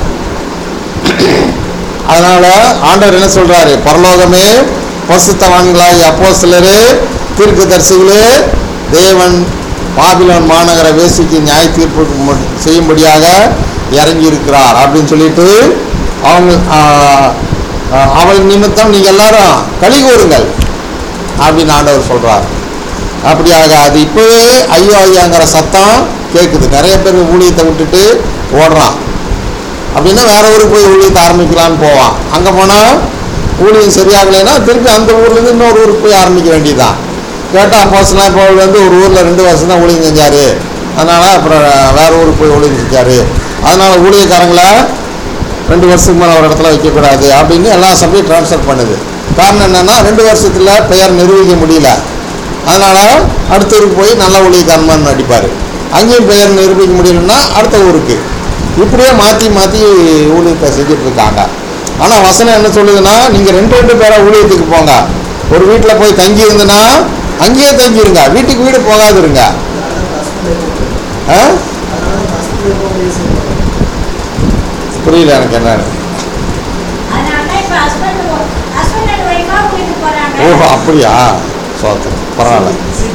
அதனால ஆண்டவர் என்ன சொல்றாரு பரலோகமே பசுத்தவான்களாகி அப்போஸ்தலரே தீர்க்கதரிசிகளே தேவன் பாபிலோன் மாநகர வேசிக்கு நியாய தீர்ப்பு மு- செய்யும்படியாக இறங்கி இருக்கிறார் அப்படின்னு சொல்லிட்டு அவங்க ஆஹ், ஆஹ், அவள் நிமித்தம் நீங்கள் எல்லாரும் களி கூறுங்கள் அப்படின்னு ஆண்டவர் சொல்றார் அப்படியாக அது இப்போவே ஐயோ ஐயாங்கிற சத்தம் கேட்குது நிறைய பேர் ஊழியத்தை விட்டுட்டு ஓடுறான் அப்படின்னா வேற ஊருக்கு போய் ஊழியத்தை ஆரம்பிக்கலான்னு போவான் அங்கே போனால் ஊழியம் சரியாகலைன்னா திருப்பி அந்த ஊர்லேருந்து இன்னொரு ஊருக்கு போய் ஆரம்பிக்க வேண்டியதுதான் கேட்டால் அப்போஸ்லாம் இப்போ வந்து ஒரு ஊரில் ரெண்டு வருஷம் தான் ஊழியம் செஞ்சார் அதனால் அப்புறம் வேற ஊருக்கு போய் ஊழியம் செஞ்சார் அதனால் ஊழியக்காரங்கள ரெண்டு வருஷத்துக்கு மேலே ஒரு இடத்துல வைக்கக்கூடாது அப்படின்னு எல்லா சபையும் ட்ரான்ஸ்ஃபர் பண்ணுது காரணம் என்னென்னா ரெண்டு வருஷத்தில் பெயர் நிரூபிக்க முடியல அதனால் அடுத்த ஊருக்கு போய் நல்ல ஊழியக்காரமாக நடிப்பார் அங்கேயும் பெயர் நிரூபிக்க முடியலன்னா அடுத்த ஊருக்கு இப்படியே மாற்றி மாற்றி ஊழியத்தை செஞ்சுட்டு இருக்காங்க ஆனால் வசனம் என்ன சொல்லுதுன்னா நீங்கள் ரெண்டு ரெண்டு பேராக ஊழியத்துக்கு போங்க ஒரு வீட்டில் போய் தங்கி இருந்துன்னா அங்கேயே தங்கிருங்க வீட்டுக்கு வீடு போகாதுருங்க அதனால ஹஸ்பண்ட் ஆ அதனால ஹஸ்பண்ட் ஊழியம் செய்வாங்க புரியல எனக்கு என்னன்னு அதனால தான் இப்ப husband wo- husband and wife ஆ வீட்டுக்கு போறாங்க. ஓஹோ அப்படியா சோத்திரம் பரவாயில்ல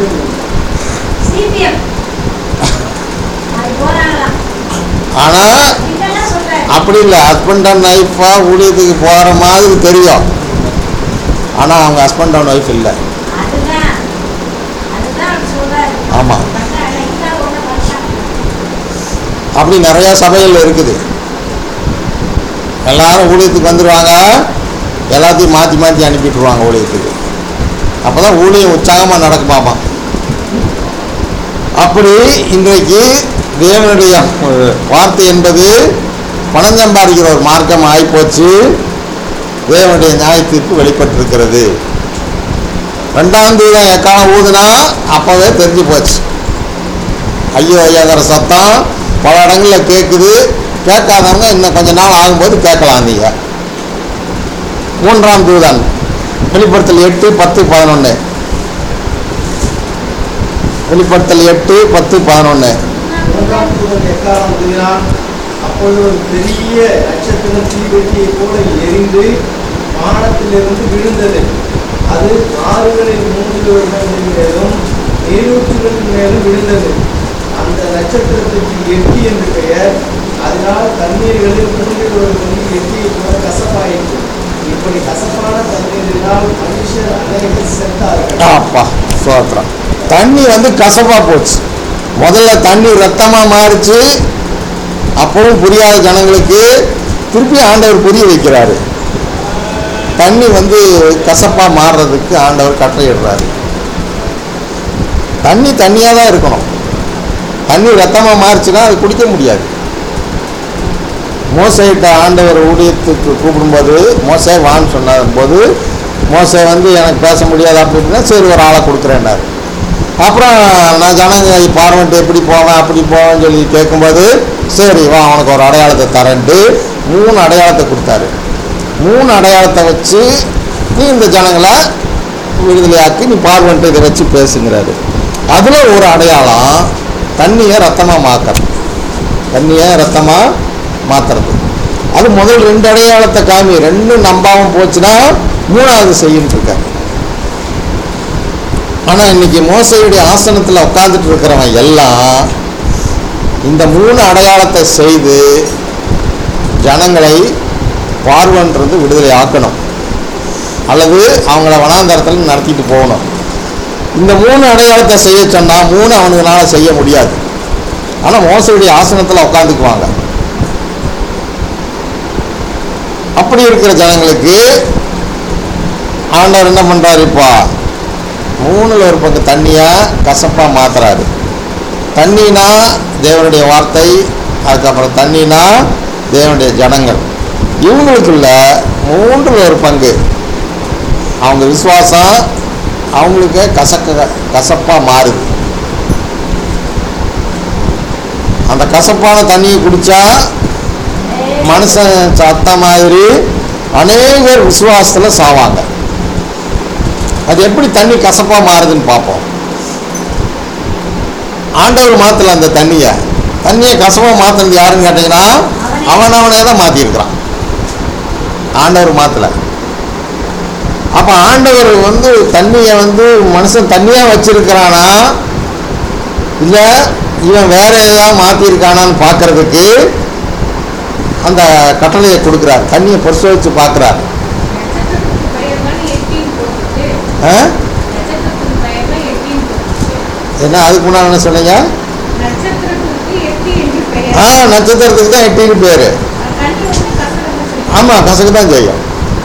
CPM. அது போறாங்களாம். ஆனால் இதெல்லாம் சொல்றாரு. அப்படி இல்லை ஹஸ்பண்ட் அண்ட் ஒய்ஃபாக ஊழியத்துக்கு போகிற மாதிரி தெரியும் ஆனால் அவங்க ஹஸ்பண்ட் அண்ட் ஒய்ஃப் இல்லை அதுதான் அதுதான் அவர் சொல்றாரு. ஆமா. பண்றாங்க, இதுதான் ஒண்ணு பண்றாங்க. அப்படி நிறையா சபைகள் இருக்குது எல்லாரும் ஊழியத்துக்கு வந்துடுவாங்க எல்லாத்தையும் மாற்றி மாற்றி அனுப்பிட்டுருவாங்க ஊழியத்துக்கு அப்போ தான் ஊழியம் உற்சாகமாக நடக்குமாமா அப்படி இன்றைக்கு தேவனுடைய அஹ், வார்த்தை என்பது பணம் சம்பாதிக்கிற ஒரு மார்க்கம் ஆகிப்போச்சு தேவனுடைய நியாயத்திற்கு வெளிப்பட்டிருக்கிறது ரெண்டாம் தூரம் எக்காலம் ஊதுனா அப்போவே தெரிஞ்சு போச்சு ஐயோ ஐயாங்கிற சத்தம் பல இடங்களில் கேட்குது கேட்காதவங்க இன்னும் கொஞ்ச நாள் ஆகும்போது கேட்கலாம் நீங்கள் மூன்றாம் தூதன் வெளிப்படுத்தல் எட்டு பத்து பதினொன்று வெளிப்படுத்தல் எட்டு பத்து பதினொன்று மூன்றாம் தூதன் எக்காலம் ஊதினான் அப்பொழுது ஒரு பெரிய நட்சத்திரம் தீவெட்டியை போல எரிந்து வானத்திலிருந்து விழுந்தது அது ஆறுகளின் மூன்றுகளின் மேலும் நீரூற்றுகளின் மேலும் விழுந்தது அந்த நட்சத்திரத்திற்கு எட்டி என்று பெயர் அதனால் தண்ணீர்களில் மூன்றில் ஒரு பங்கு எட்டியை போல கசப்பாயிற்று இப்படி கசப்பான தண்ணீரினால் மனுஷர் அநேகர் செத்தார்கள் அப்பா சோத்திரம் தண்ணி வந்து கசப்பாக போச்சு முதல்ல தண்ணி ரத்தமாக மாறிச்சு அப்பவும் புரியாத ஜனங்களுக்கு திருப்பி ஆண்டவர் புரிய வைக்கிறாரு தண்ணி வந்து கசப்பாக மாறுறதுக்கு ஆண்டவர் கட்டளையிடுறாரு தண்ணி தண்ணியாக தான் இருக்கணும் தண்ணி ரத்தமாக மாறிச்சுன்னா அது குடிக்க முடியாது மோசையிட்ட ஆண்டவர் ஊழியத்துக்கு கூப்பிடும்போது மோசே வான்னு சொன்ன போது மோசே வந்து எனக்கு பேச முடியாது அப்படின்னா சரி ஒரு ஆளை கொடுக்குறேன்னாரு அப்புறம் நான் ஜனங்க பார்வன்ட்டு எப்படி போவேன் அப்படி போவேன்னு சொல்லி கேட்கும்போது சரி வா உனக்கு ஒரு அடையாளத்தை தரேன்ட்டு மூணு அடையாளத்தை கொடுத்தாரு மூணு அடையாளத்தை வச்சு நீ இந்த ஜனங்களை விடுதலையாக்கி நீ பார்வன்ட்டு இதை வச்சு பேசுங்கிறாரு அதில் ஒரு அடையாளம் தண்ணியை ரத்தமாக மாற்றுறது தண்ணியை ரத்தமாக மாற்றுறது அது முதல் ரெண்டு அடையாளத்தை காமி ரெண்டும் நம்பாமல் போச்சுன்னா மூணாவது செய்யின்னு இருக்காரு ஆனால் இன்னைக்கு மோசையுடைய ஆசனத்தில் உட்காந்துட்டு இருக்கிறவன் எல்லாம் இந்த மூணு அடையாளத்தை செய்து ஜனங்களை பார்வன்றது விடுதலை ஆக்கணும் அல்லது அவங்கள வனாந்தரத்தில் நடத்திட்டு போகணும் இந்த மூணு அடையாளத்தை செய்ய சொன்னால் மூணு அவனுங்களால செய்ய முடியாது ஆனால் மோசையுடைய ஆசனத்தில் உட்காந்துக்குவாங்க அப்படி இருக்கிற ஜனங்களுக்கு ஆண்டவர் என்ன பண்ணுறாரு இப்போ மூணில் ஒரு பங்கு தண்ணியை கசப்பாக மாத்துறாரு தண்ணினா தேவனுடைய வார்த்தை அதுக்கப்புறம் தண்ணினா தேவனுடைய ஜனங்கள் இவங்களுக்குள்ள மூன்றில் ஒரு பங்கு அவங்க விசுவாசம் அவங்களுக்கு கசக்க கசப்பாக மாறுது அந்த கசப்பான தண்ணியை குடித்தா மனுஷன் சத்த மாதிரி அநேகர் விசுவாசத்தில் சாவாங்க அது எப்படி தண்ணி கசப்பாக மாறுதுன்னு பார்ப்போம் ஆண்டவர் மாற்றல அந்த தண்ணியை தண்ணியை கசப்பாக மாற்றினது யாருன்னு கேட்டிங்கன்னா அவன் அவனே தான் மாற்றிருக்கிறான் ஆண்டவர் மாற்றல அப்போ ஆண்டவர் வந்து தண்ணியை வந்து மனுஷன் தண்ணியாக வச்சிருக்கிறானா இல்லை இவன் வேற ஏதாவது மாற்றிருக்கானான்னு பார்க்கறதுக்கு அந்த கட்டளையை கொடுக்குறார் தண்ணியை பரிசோதிச்சு பார்க்குறார் நட்சத்திரத்துக்கு பெயர் தான் எட்டின்னு போட்டுருக்கு ஆ நட்சத்திரத்துக்கு பெயர் தான் எட்டின்னு போட்டுருக்கு என்ன அதுக்கு முன்னாடி என்ன சொன்னீங்க நட்சத்திரத்திற்கு எட்டி என்று பெயர் ஆ நட்சத்திரத்துக்கு தான் எட்டின்னு பேர் கண்ணி வந்து கசகச செய்யும். ஆமாம் கசக்கு தான் செய்யும்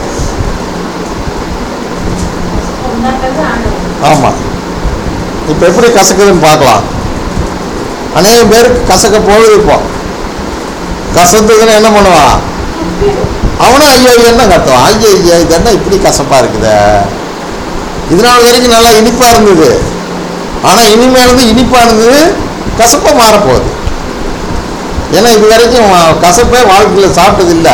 உண்டாக்குறது ஆண்டவர் ஆமாம் இப்போ எப்படி கசக்குதுன்னு பார்க்கலாம் அநேக பேருக்கு கசக்க போகுது இப்போ கசத்துக்குன்னு என்ன பண்ணுவான் துப்பிடும். அவனும் ஐயோ என்ன கத்துவான் ஐயோ ஐயோ இது என்ன இப்படி கசப்பா இருக்குதே இது நாள் வரைக்கும் நல்லா இனிப்பா இருந்தது ஆனா இனிமேல் இருந்து இனிப்பா இருந்தது கசப்பா மாறப்போகுது ஏன்னா இது வரைக்கும் கசப்பே வாழ்க்கையில் சாப்பிட்டது இல்லை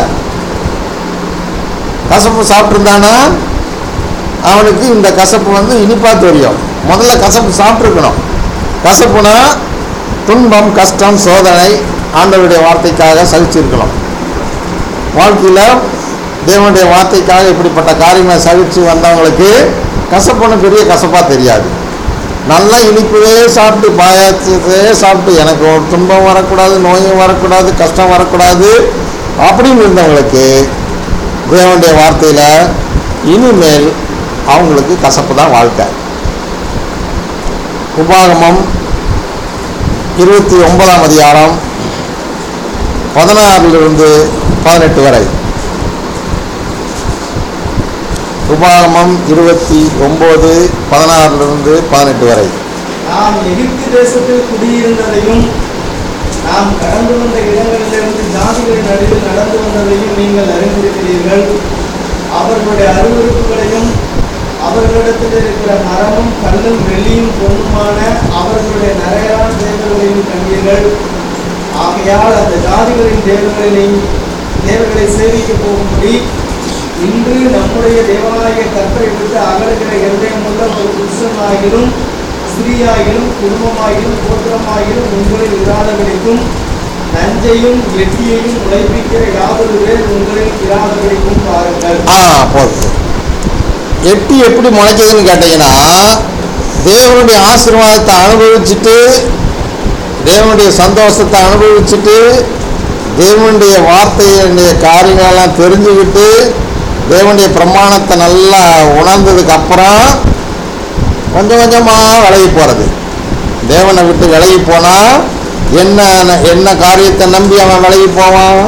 கசப்பு சாப்பிட்ருந்தானா அவனுக்கு இந்த கசப்பு வந்து இனிப்பா தெரியும் முதல்ல கசப்பு சாப்பிட்ருக்கணும் கசப்புனா துன்பம் கஷ்டம் சோதனை ஆண்டவருடைய வார்த்தைக்காக சகிச்சிருக்கணும் வாழ்க்கையில் தேவனுடைய வார்த்தைக்காக இப்படிப்பட்ட காரியங்களை சகிச்சு வந்தவங்களுக்கு கசப்புன்னு பெரிய கசப்பாக தெரியாது நல்லா இனிப்பவே சாப்பிட்டு பாயாச்சதே சாப்பிட்டு எனக்கு ஒரு துன்பம் வரக்கூடாது நோயும் வரக்கூடாது கஷ்டம் வரக்கூடாது அப்படின்னு இருந்தவங்களுக்கு தேவனுடைய வார்த்தையில் இனிமேல் அவங்களுக்கு கசப்பு தான் வாழ்க்கை உபாகமம் இருபத்தி ஒன்பதாம் அதிகாரம் பதினாறிலிருந்து பதினெட்டு வரை உபாகமம் இருபத்தி ஒம்பது பதினாறிலிருந்து பதினெட்டு வரை நாம் எகிப்து தேசத்தில் குடியிருந்ததையும் நாம் கடந்து வந்த இடங்களிலிருந்து ஜாதிகளின் நடுவில் நடந்து வந்ததையும் நீங்கள் அறிந்திருக்கிறீர்கள் அவர்களுடைய அருவருப்புகளையும் அவர்களிடத்தில் இருக்கிற மரமும் கல்லும் வெள்ளியும் பொண்ணுமான அவர்களுடைய நரையான தேவர்களையும் கண்டீர்கள் ஆகையால் அந்த ஜாதிகளின் தேவர்களை தேவர்களை சேவிக்க போகும்படி இன்று நம்முடைய தேவனாகிய கர்த்தரை விட்டு அகலுகிற இருதயமுள்ள ஒரு புருஷனாகிலும் ஸ்திரீயாகிலும் குடும்பமாகிலும் கோத்திரமாகிலும் உங்களில் இராதபடிக்கும் நஞ்சையும் எட்டியையும் உழைப்பிக்கிற யாதொரு பேர் உங்களில் இராதபடிக்கும் பாருங்கள் ஆ போதும் எட்டி எப்படி முளைக்குதுன்னு கேட்டிங்கன்னா தேவனுடைய ஆசீர்வாதத்தை அனுபவிச்சுட்டு தேவனுடைய சந்தோஷத்தை அனுபவிச்சுட்டு தேவனுடைய வார்த்தையுடைய காரியங்களெல்லாம் தெரிஞ்சுக்கிட்டு தேவனுடைய பிரமாணத்தை நல்லா உணர்ந்ததுக்கு அப்புறம் கொஞ்சம் கொஞ்சமாக விலகி போகிறது தேவனை விட்டு விலகி போனால் என்ன என்ன காரியத்தை நம்பி அவன் விலகி போவான்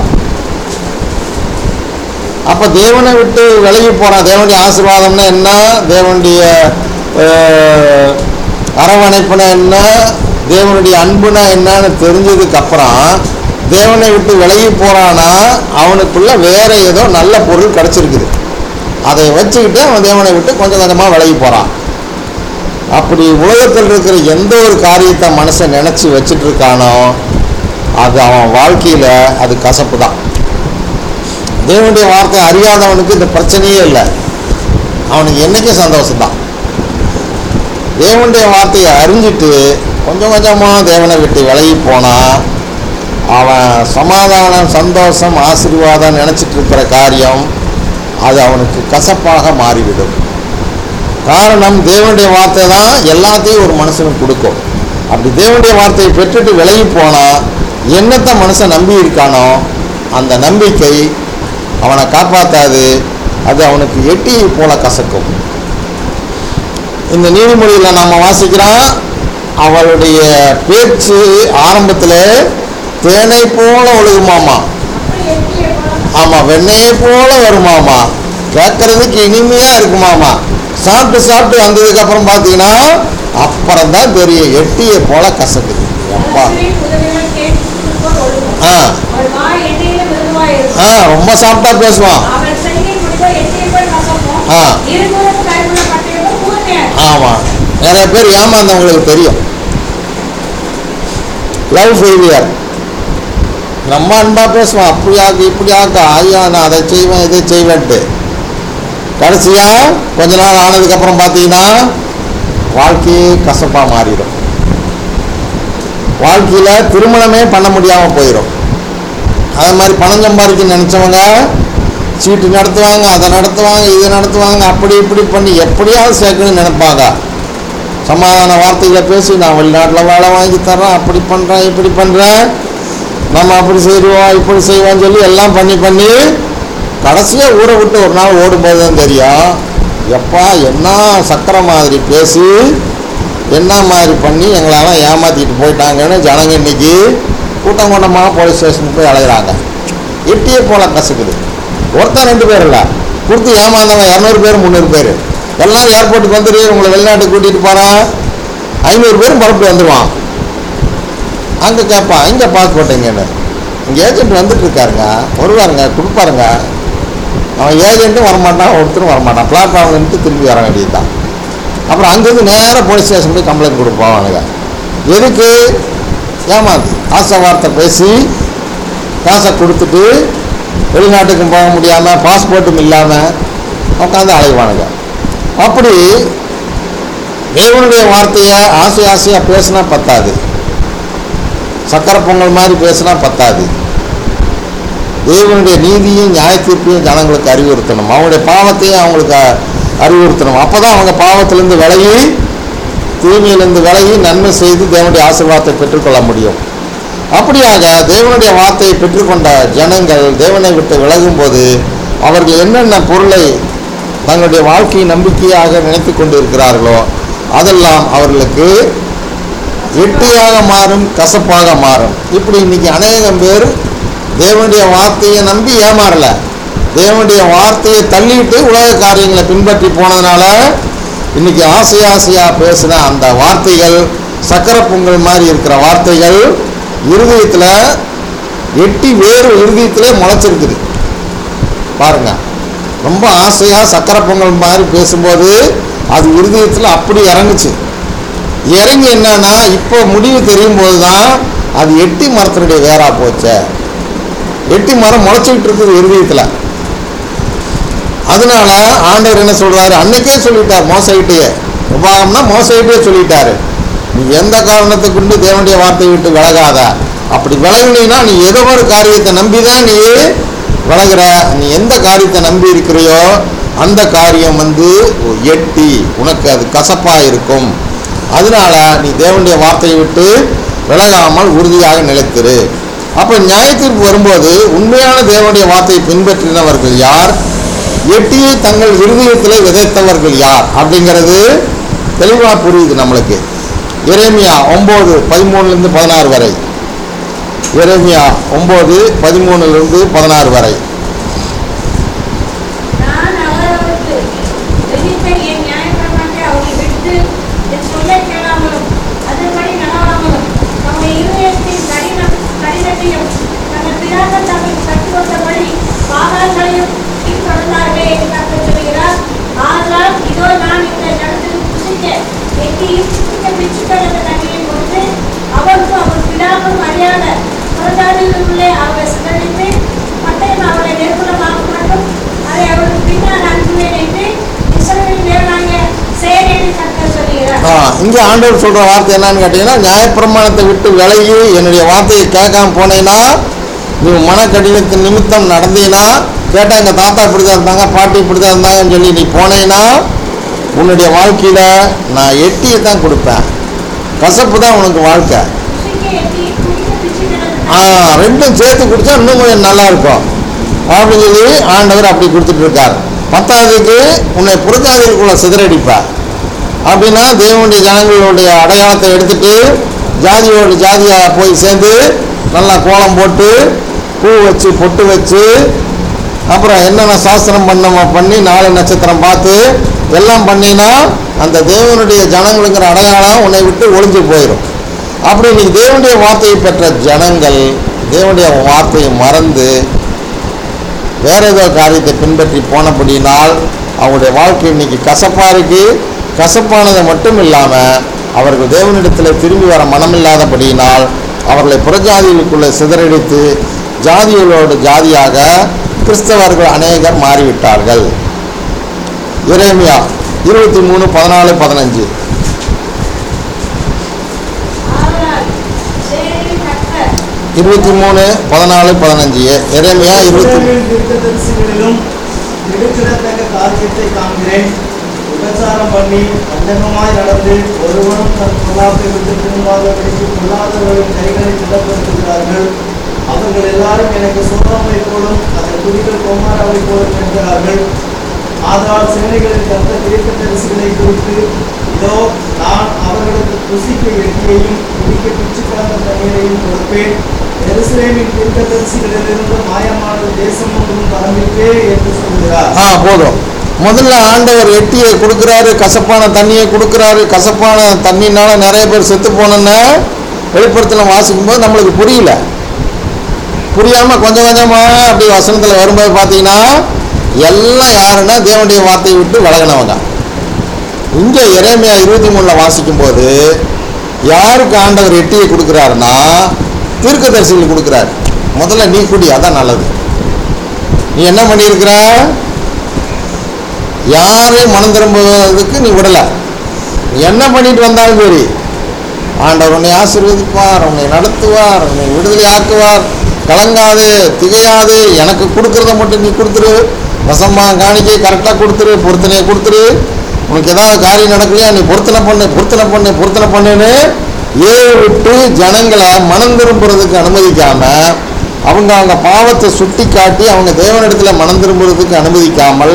அப்போ தேவனை விட்டு விலகி போகிறான் தேவனுடைய ஆசீர்வாதம்னா என்ன தேவனுடைய அஹ், அரவணைப்புனா என்ன தேவனுடைய அன்புனா என்னன்னு தெரிஞ்சதுக்கு அப்புறம் தேவனை விட்டு விலகி போகிறானா அவனுக்குள்ள வேற ஏதோ நல்ல பொருள் கிடச்சிருக்குது அதை வச்சுக்கிட்டு அவன் தேவனை விட்டு கொஞ்சம் கொஞ்சமாக விலகி போகிறான் அப்படி உலகத்தில் இருக்கிற எந்த ஒரு காரியத்தை மனுஷன் நினச்சி வச்சுட்டு இருக்கானோ அது அவன் வாழ்க்கையில் அது கசப்பு தான் தேவனுடைய வார்த்தை அறியாதவனுக்கு இந்த பிரச்சனையே இல்லை அவனுக்கு என்றைக்கும் சந்தோஷம்தான் தேவனுடைய வார்த்தையை அறிஞ்சிட்டு கொஞ்சம் கொஞ்சமாக தேவனை விட்டு விலகி போனால் அவன் சமாதானம் சந்தோஷம் ஆசீர்வாதம் நினச்சிட்டு இருக்கிற காரியம் அது அவனுக்கு கசப்பாக மாறிவிடும் காரணம் தேவனுடைய வார்த்தை தான் எல்லாத்தையும் ஒரு மனுஷனுக்கு கொடுக்கும் அப்படி தேவனுடைய வார்த்தையை பெற்றுட்டு விலகி போனால் என்னத்தை மனுஷன் நம்பி இருக்கானோ அந்த நம்பிக்கை அவனை காப்பாற்றாது அது அவனுக்கு எட்டி போல கசக்கும் இந்த நீதிமொழியில் நம்ம வாசிக்கிறோம் அவளுடைய பேச்சு ஆரம்பத்தில் தேனை போல ஒழுகுமாமா அப்படி எட்டிய பழம் ஆமாம் வெண்ணெயை போல வருமாமா கேட்கறதுக்கு இனிமையா இருக்குமாமா சாப்பிட்டு சாப்பிட்டு வந்ததுக்கு அப்புறம் பார்த்தீங்கன்னா அப்புறம் தான் தெரியும் எட்டியை போல கசக்குது அப்பா அரசரின் உதவியால் கேட்டுக் போல் ஒழுகும் ஆ அவள் வாய் எண்ணெயில மிருதுவாய் இருக்கும் ஆ ரொம்ப சாப்பிட்டா பேசுவான் அவள் செய்கை முடிவோ எட்டிய போல் கசக்கும் ஆ. இருபுறம் கைவுள்ள பட்டயமும் கூர்மையா இருக்கும். ஆமாம் நிறைய பேர் ஏமாந்தவங்களுக்கு தெரியும் லவ் ஃபெயிலியர் நம்ம அன்பா பேசுவான் அப்படி ஆக்கு இப்படி ஆக்கு ஐயா நான் அதை செய்வேன் இதை செய்வேன்ட்டு கடைசியா கொஞ்ச நாள் ஆனதுக்கப்புறம் பார்த்தீங்கன்னா வாழ்க்கையே கசப்பாக மாறிடும் வாழ்க்கையில் திருமணமே பண்ண முடியாமல் போயிடும் அது மாதிரி பணம் சம்பாதிக்க நினச்சவங்க சீட்டு நடத்துவாங்க அதை நடத்துவாங்க இதை நடத்துவாங்க அப்படி இப்படி பண்ணி எப்படியாவது சேர்க்கணும்னு நினைப்பாங்க சமாதான வார்த்தைகளை பேசி நான் வெளிநாட்டில் வேலை வாங்கி தர்றேன் அப்படி பண்ணுறேன் இப்படி பண்ணுறேன் நம்ம அப்படி செய்வோம் இப்படி செய்வோம்னு சொல்லி எல்லாம் பண்ணி பண்ணி கடைசியாக ஊரை விட்டு ஒரு நாள் ஓடும்போது தான் தெரியும் எப்பா என்ன சக்கரை மாதிரி பேசி என்ன மாதிரி பண்ணி எங்களெல்லாம் ஏமாற்றிட்டு போயிட்டாங்கன்னு ஜனங்க இன்னைக்கு கூட்டம் கூட்டமாக போலீஸ் ஸ்டேஷனுக்கு போய் அலைகிறாங்க எட்டியே போல கசக்குது ஒருத்தன் ரெண்டு பேர் இல்லை கொடுத்து ஏமாந்தவன் இரநூறு பேர் முந்நூறு பேர் எல்லாம் ஏர்போர்ட்டுக்கு வந்துடு உங்களை வெளிநாட்டுக்கு கூட்டிகிட்டு போகிறான் ஐநூறு பேரும் புறப்பட்டு வந்துடுவான் அங்கே கேட்பான் இங்கே பாஸ்போர்ட் எங்கன்னு இங்கே ஏஜென்ட் வந்துட்டு இருக்காருங்க வருவாருங்க கொடுப்பாருங்க அவன் ஏஜென்ட்டும் வரமாட்டான் ஒருத்தரும் வரமாட்டான் பிளாட்ஃபார்ம் நின்று திரும்பி வர வேண்டியது தான் அப்புறம் அங்கேருந்து நேராக போலீஸ் ஸ்டேஷன் போய் கம்ப்ளைண்ட் கொடுப்போம் அவனுங்க எதுக்கு ஏமாந்து ஆசை வார்த்தை பேசி காசை கொடுத்துட்டு வெளிநாட்டுக்கு போக முடியாமல் பாஸ்போர்ட்டும் இல்லாமல் உட்காந்து அலைவானுங்க அப்படி தேவனுடைய வார்த்தையை ஆசை ஆசையாக பேசினா பத்தாது சக்கரை பொங்கல் மாதிரி பேசினா பத்தாது தேவனுடைய நீதியும் நியாய தீர்ப்பையும் ஜனங்களுக்கு அறிவுறுத்தணும் அவங்களுடைய பாவத்தையும் அவங்களுக்கு அ- அறிவுறுத்தணும் அப்போ தான் அவங்க பாவத்திலேருந்து விலகி தீமையிலிருந்து விலகி நன்மை செய்து தேவனுடைய ஆசீர்வாதத்தை பெற்றுக்கொள்ள முடியும் அப்படியாக தேவனுடைய வார்த்தையை பெற்றுக்கொண்ட ஜனங்கள் தேவனை விட்டு விலகும்போது அவர்கள் என்னென்ன பொருளை தங்களுடைய வாழ்க்கையை நம்பிக்கையாக நினைத்து கொண்டு இருக்கிறார்களோ அதெல்லாம் அவர்களுக்கு வெட்டியாக மாறும் கசப்பாக மாறும் இப்படி இன்னைக்கு அநேகம் பேர் தேவனுடைய வார்த்தையை நம்பி ஏமாறல தேவனுடைய வார்த்தையை தள்ளிட்டு உலக காரியங்களை பின்பற்றி போனதுனால இன்னைக்கு ஆசை ஆசையாக பேசின அந்த வார்த்தைகள் சக்கரை பொங்கல் மாதிரி இருக்கிற வார்த்தைகள் இருதயத்தில் எட்டி வேறு இருதயத்திலே முளைச்சிருக்குது பாருங்க ரொம்ப ஆசையாக சக்கரை பொங்கல் மாதிரி பேசும்போது அது இருதயத்தில் அப்படி இறங்குச்சு இறங்கி என்னன்னா இப்போ முடிவு தெரியும் போது தான் அது எட்டி மரத்தினுடைய வேரா போச்சே எட்டி மரம் முளைச்சிக்கிட்டு இருக்குது இருதயத்தில் அதனால ஆண்டவர் என்ன சொல்றாரு அன்னைக்கே சொல்லிட்டார் மோசைகிட்டயே உபாகம்னா மோசைகிட்டே சொல்லிட்டாரு நீ எந்த காரணத்தை கொண்டு தேவனுடைய வார்த்தையை விட்டு விலகாத அப்படி விலகுனீன்னா நீ ஏதோ ஒரு காரியத்தை நம்பி தான் நீ விலகுற நீ எந்த காரியத்தை நம்பி இருக்கிறியோ அந்த காரியம் வந்து எட்டி உனக்கு அது கசப்பா இருக்கும் அதனால நீ தேவனுடைய வார்த்தையை விட்டு விலகாமல் உறுதியாக நிலைத்திரு அப்போ நியாயத்தீர்ப்பு வரும்போது உண்மையான தேவனுடைய வார்த்தையை பின்பற்றினவர்கள் யார் எட்டியை தங்கள் இருதயத்திலே விதைத்தவர்கள் யார் அப்படிங்கிறது தெளிவாக புரியுது நம்மளுக்கு எரேமியா ஒம்பது பதிமூணுலேருந்து பதினாறு வரை எரேமியா ஒம்பது பதிமூணுலேருந்து பதினாறு வரை நான் அவரவருக்கு விதித்த என் நியாயப்பிரமாணத்தை அவர்கள் விட்டு என் சொல்லை கேளாமலும் அதன்படி நடவாமலும் தம்முடைய இருதயத்தின் கடினம் கடினத்தையும் தங்கள் பிதாக்கள் தங்கள் கற்றுக்கொண்டபடி பாகால்களையும் பின்தொடர்ந்தார்களே என்று கர்த்தர் சொல்கிறார் ஆதலால் இதோ நான் இந்த ஜனத்தில் புசிக்க எட்டியும் புசிக்க பிச்சுக்கள் என்ற தண்ணீரை கொடுத்து அவருக்கும் அவர் பிதாக்களும் அறியாத புறஜாதிகளுக்குள்ளே அவரை சிதறித்து பட்டயம் அவரை நிர்மூலமாக்கும் மட்டும் அதை அவருக்கு பின்னால் அனுப்புவேன் என்று இஸ்ரவேலின் தேவனாகிய சேனையின் கர்த்தர் சொல்கிறார் ஆ, இங்கே ஆண்டவர் சொல்கிற வார்த்தை என்னன்னு கேட்டிங்கன்னா நியாயப்பிரமாணத்தை விட்டு விலகி என்னுடைய வார்த்தையை கேட்காம போனேன்னா நீ மனக்கடினத்தின் நிமித்தம் நடந்தீன்னா கேட்டால் எங்கள் தாத்தா இப்படி தான் இருந்தாங்க பாட்டி இப்படி தான் இருந்தாங்கன்னு சொல்லி நீ போனேன்னா உன்னுடைய வாழ்க்கையில் நான் எட்டியை தான் கொடுப்பேன் கசப்பு தான் உனக்கு வாழ்க்கை புசிக்க எட்டி குடிக்க பிச்சுக்கள் ஆ ரெண்டும் சேர்த்து குடிச்சா இன்னும் கொஞ்சம் நல்லா இருக்கும் அப்படின்னு சொல்லி ஆண்டவர் அப்படி கொடுத்துட்டு இருக்கார் பத்தாவதுக்கு உன்னை புறஜாதிகளுக்குள்ள சிதறடிப்பார் அப்படின்னா தேவனுடைய ஜனங்களுடைய அடையாளத்தை எடுத்துட்டு ஜாதியோட ஜாதியாக போய் சேர்ந்து நல்லா கோலம் போட்டு பூ வச்சு பொட்டு வச்சு அப்புறம் என்னென்ன சாஸ்திரம் பண்ண பண்ணி நாலு நட்சத்திரம் பார்த்து எல்லாம் பண்ணினா அந்த தேவனுடைய ஜனங்களுங்கிற அடையாளம் உன்னை விட்டு ஒளிஞ்சு போயிடும் அப்படி நீ தேவனுடைய வார்த்தையை பெற்ற ஜனங்கள் தேவனுடைய வார்த்தையை மறந்து வேற ஏதோ காரியத்தை பின்பற்றி போனபடினால் அவங்களுடைய வாழ்க்கை இன்னைக்கு கசப்பாக இருக்கு கசப்பானது மட்டும் இல்லாமல் அவர்கள் தேவனிடத்தில் திரும்பி வர மனமில்லாதபடியினால் அவர்களை புறஜாதிகளுக்குள்ளே சிதறடித்து ஜாதிகளோடு ஜாதியாக கிறிஸ்தவர்கள் அநேகர் மாறிவிட்டார்கள் எரேமியா இருபத்தி மூணு பதினாலு பதினஞ்சு ஆதலால் சேனையின் கர்த்தர் இருபத்தி மூணு பதினாலு பதினஞ்சு எரேமியா இருபத்தி இஸ்ரவேல் தீர்க்கதரிசிகளிலும் திடுக்கிடத்தக்க காரியத்தை காண்கிறேன் விபச்சாரம் பண்ணி அந்தகமாய் நடந்து ஒருவனும் தன் பொல்லாப்பை விட்டு திரும்பாதபடிக்கு பொல்லாதவர்களின் கைகளை திடப்படுத்துகிறார்கள் அவர்கள் எல்லாரும் எனக்கு சோதாமை போலும் அதன் குடிகள் கொமாராவை போலும் என்கிறார்கள் ஆதலால் சேனைகளின் கர்த்த தீர்க்கதரிசிகளை குறித்து இதோ நான் அவர்களுக்கு புசிக்க எட்டியையும் குடிக்க பிச்சு கலந்த தண்ணீரையும் கொடுப்பேன் எருசலேமின் தீர்க்கதரிசிகளிலிருந்து மாயமானது தேசம் முழுவதும் பரம்பிட்டே என்று சொல்கிறார் ஆ போதும் முதல்ல ஆண்டவர் எட்டியை கொடுக்குறாரு கசப்பான தண்ணியை கொடுக்குறாரு கசப்பான தண்ணினால நிறைய பேர் செத்து போனோன்னு வெளிப்படத்தில் வாசிக்கும்போது நம்மளுக்கு புரியல புரியாமல் கொஞ்சம் கொஞ்சமாக அப்படி வசனத்தில் வரும்போது பார்த்தீங்கன்னா எல்லாம் யாருன்னா தேவனுடைய வார்த்தையை விட்டு விலகினவங்க இங்கே இறைமையா இருபத்தி மூணில் வாசிக்கும்போது யாருக்கு ஆண்டவர் எட்டியை கொடுக்குறாருன்னா தீர்க்கதரிசிகளுக்கு கொடுக்குறாரு முதல்ல நீ குடி அதான் நல்லது நீ என்ன பண்ணியிருக்கிற யாரையும் மனம் திரும்புவதற்கு நீ விடலை நீ என்ன பண்ணிட்டு வந்தாலும் சரி ஆண்டவர் உன்னை ஆசீர்வதிப்பார் உன்னை நடத்துவார் உன்னை விடுதலை ஆக்குவார் கலங்காது திகையாது எனக்கு கொடுக்கறத மட்டும் நீ கொடுத்துரு வசமா காணிக்கை கரெக்டாக கொடுத்துரு பொருத்தனையை கொடுத்துரு உனக்கு ஏதாவது காரியம் நடக்கலையா நீ பொருத்தனை பண்ணு பொருத்தனை பண்ணு பொருத்தனை பண்ணுன்னு ஏ விட்டு ஜனங்களை மனம் திரும்புறதுக்கு அனுமதிக்காம அவங்க அவங்க பாவத்தை சுட்டி காட்டி அவங்க தேவனிடத்துல மனம் திரும்புறதுக்கு அனுமதிக்காமல்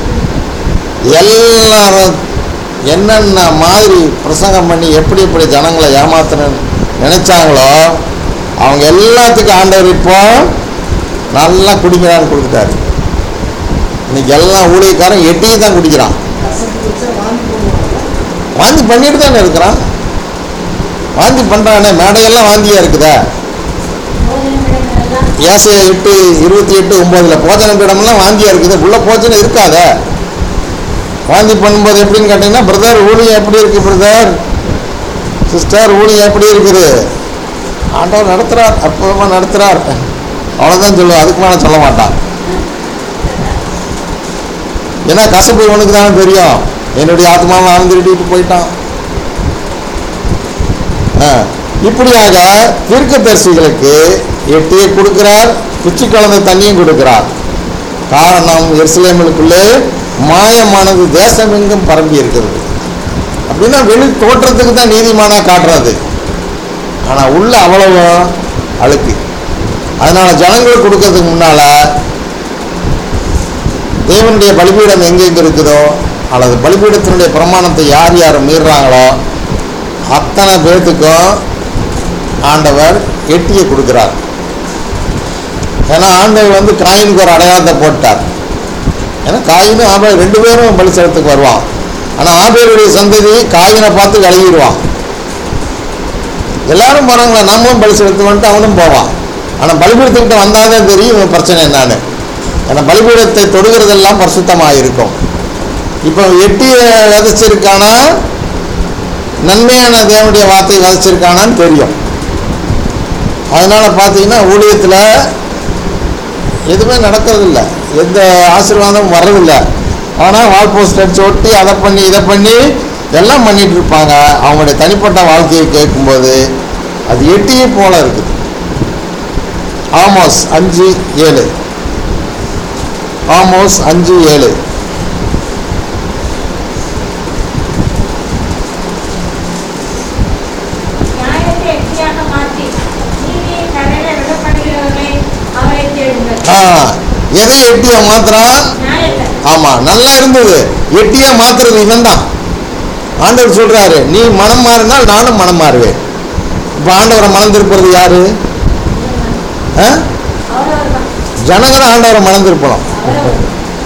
எல்லாரும் என்னென்ன மாதிரி பிரசங்கம் பண்ணி எப்படி எப்படி ஜனங்களை ஏமாத்தணும்னு நினைச்சாங்களோ அவங்க எல்லாத்துக்கும் ஆண்டவர் இப்போ நல்லா குடிக்கிறான்னு கொடுத்துட்டாரு இன்னைக்கு எல்லாம் ஊழியக்காரன் எட்டியை தான் குடிக்கிறான் கசப்பு வச்சா வாங்கி போடுவாங்க வாந்தி பண்ணிட்டு தானே இருக்கிறான் வாந்தி பண்ணுறானே மேடையெல்லாம் வாந்தியாக இருக்குதா போஜன விடைகளெல்லாம் ஏசைய எட்டு இருபத்தி எட்டு ஒம்போதில் போஜன பீடமெல்லாம் வாந்தியாக இருக்குது உள்ள போஜனம் இருக்காத வாந்தி பண்ணும்போது எப்படின்னு கேட்டிங்கன்னா பிரதர் ஊழியம் எப்படி இருக்கு பிரதர் சிஸ்டர் ஊழியம் எப்படி இருக்குது ஆண்டவர் நடத்துகிறார் அற்புதமாக நடத்துகிறார் அவ்வளோதான் சொல்லுவேன் அதுக்கு மேலே சொல்ல மாட்டான் ஏன்னா கசப்பு இவனுக்கு தானே தெரியும் என்னுடைய ஆத்மாவை அவன் திருடிட்டு போயிட்டான் ஆ, இப்படியாக தீர்க்கதரிசிகளுக்கு எட்டியை கொடுக்கிறார் குச்சி கலந்த தண்ணியும் கொடுக்கிறார் காரணம் எருசலேமுக்குள்ளே மாயமானது தேசமெங்கும் பரம்பி இருக்கிறது அப்படின்னா வெளி தோற்றத்துக்கு தான் நீதிமானா காட்டுறது ஆனால் உள்ள அவ்வளவு அழுக்கு அதனால ஜனங்களுக்கு கொடுக்கறதுக்கு முன்னால தேவனுடைய பலிபீடம் எங்கெங்க இருக்குதோ அல்லது பலிபீடத்தினுடைய பிரமாணத்தை யார் யார் மீறுறாங்களோ அத்தனை பேர்த்துக்கும் ஆண்டவர் எட்டியை கொடுக்குறார் ஏன்னா ஆண்டவர் வந்து காயினுக்கு ஒரு அடையாளத்தை போட்டார் ஏன்னா காயினும் ஆபேல் ரெண்டு பேரும் பலி செலுத்துக்கு வருவான் ஆனால் ஆபேலுடைய சந்ததி காயினை பார்த்து விலகிடுவான் எல்லாரும் போகிறாங்களா நம்மளும் பலி செலுத்துவோன்ட்டு அவனும் போவான் ஆனால் பலிபீடத்துக்கிட்ட வந்தாதான் தெரியும் இவன் பிரச்சனை என்னன்னு ஏன்னா பலிபீடத்தை தொடுகிறதெல்லாம் பரிசுத்தமாக இருக்கும் இப்போ எட்டியை விதைச்சிருக்கானா நன்மையான தேவனுடைய வார்த்தை விதைச்சிருக்கானான்னு தெரியும் அதனால் பார்த்தீங்கன்னா ஊழியத்தில் எதுவுமே நடக்கிறதில்ல எந்த ஆசீர்வாதமும் வர்றதில்ல ஆனால் வால் போஸ்ட் அடிச்சு ஒட்டி அதை பண்ணி இதை பண்ணி எல்லாம் பண்ணிட்டு இருப்பாங்க அவங்களுடைய தனிப்பட்ட வாழ்க்கையை கேட்கும்போது அது எட்டியே போல இருக்குது ஆமோஸ் அஞ்சு ஏழு ஆமோஸ் அஞ்சு ஏழு நியாயத்தை எட்டியாக மாற்றி நீதியை கரையில விடப்படுகிறவர்களே அவரை தேடுங்கள் ஆ எதை எட்டியை மாத்துறான் நியாயத்தை ஆமாம் நல்லா இருந்தது எட்டியா மாத்துறது இவன் தான் ஆண்டவர் சொல்றாரு நீ மனம் மாறினால் நானும் மனம் மாறுவேன் இப்போ ஆண்டவரை மனம் திருப்புறது யாரு ஆ? அவரவர் தான் ஜனங்க தான் ஆண்டவரை மனம் திருப்பணும் அவரவர்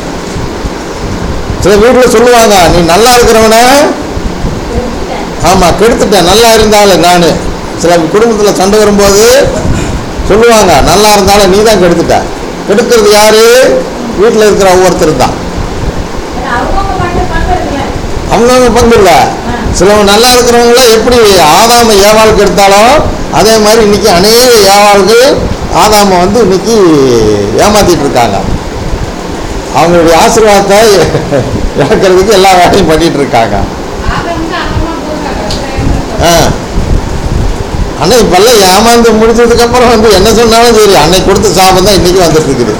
சில வீட்டில் சொல்லுவாங்க நீ நல்லா இருக்கிறவன எடுத்துட்டேன் ஆமாம் கெடுத்துட்டேன் நல்லா இருந்தாலும் நான் சில குடும்பத்தில் சண்டை வரும்போது சொல்லுவாங்க நல்லா இருந்தாலும் நீ தான் கெடுத்துட்ட கெடுக்கிறது யாரு வீட்டில் இருக்கிற ஒவ்வொருத்தர் தான் ஏன்னா அவங்கவுங்க மட்டும் பண்றதில்ல அவங்கவுங்க பங்கு இல்லை சிலவங்க நல்லா இருக்கிறவங்களாம் எப்படி ஆதாம ஏவாளுக்கு எடுத்தாலோ அதே மாதிரி இன்னைக்கு அநேக ஏவாள்கள் ஆதாம வந்து இன்னைக்கு ஏமாத்திட்டு இருக்காங்க அவங்களுடைய ஆசீர்வாதத்தை இழக்கிறதுக்கு எல்லா வேலையும் பண்ணிட்டு இருக்காங்க ஆதம்க்கு அம்மா போறாங்க அப்புறம் என்ன ஆ ஆனால் இப்பெல்லாம் ஏமாந்து முடிச்சதுக்கு அப்புறம் வந்து என்ன சொன்னாலும் சரி அன்னைக்கு கொடுத்த சாபம் தான் இன்னைக்கு வந்துட்டு இருக்குது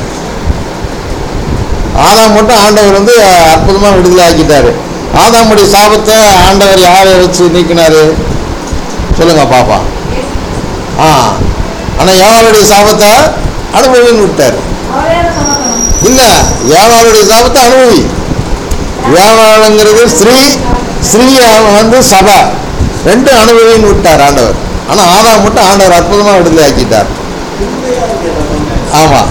ஆதாம் மட்டும் ஆண்டவர் வந்து அற்புதமாக விடுதலை ஆக்கிட்டாரு ஆதாமுடைய சாபத்தை ஆண்டவர் யாரை வச்சு நீக்கினாரு சொல்லுங்க பாப்பா ஆ ஆனால் ஏவாளுடைய சாபத்தை அனுபவின்னு விட்டார் அவரே அதை சமக்கணும் இல்லை ஏவாளுடைய சாபத்தை அனுபவி ஏவாளுங்கிறது ஸ்ரீ ஸ்ரீ வந்து சபை ரெண்டு அனுபவின்னு விட்டார் ஆண்டவர் ஆனா ஆதாம் மட்டும் ஆண்டவர் அற்புதமா விடுதலை ஆக்கிட்டார் உண்மையா இருக்கு நம்ம. ஆமா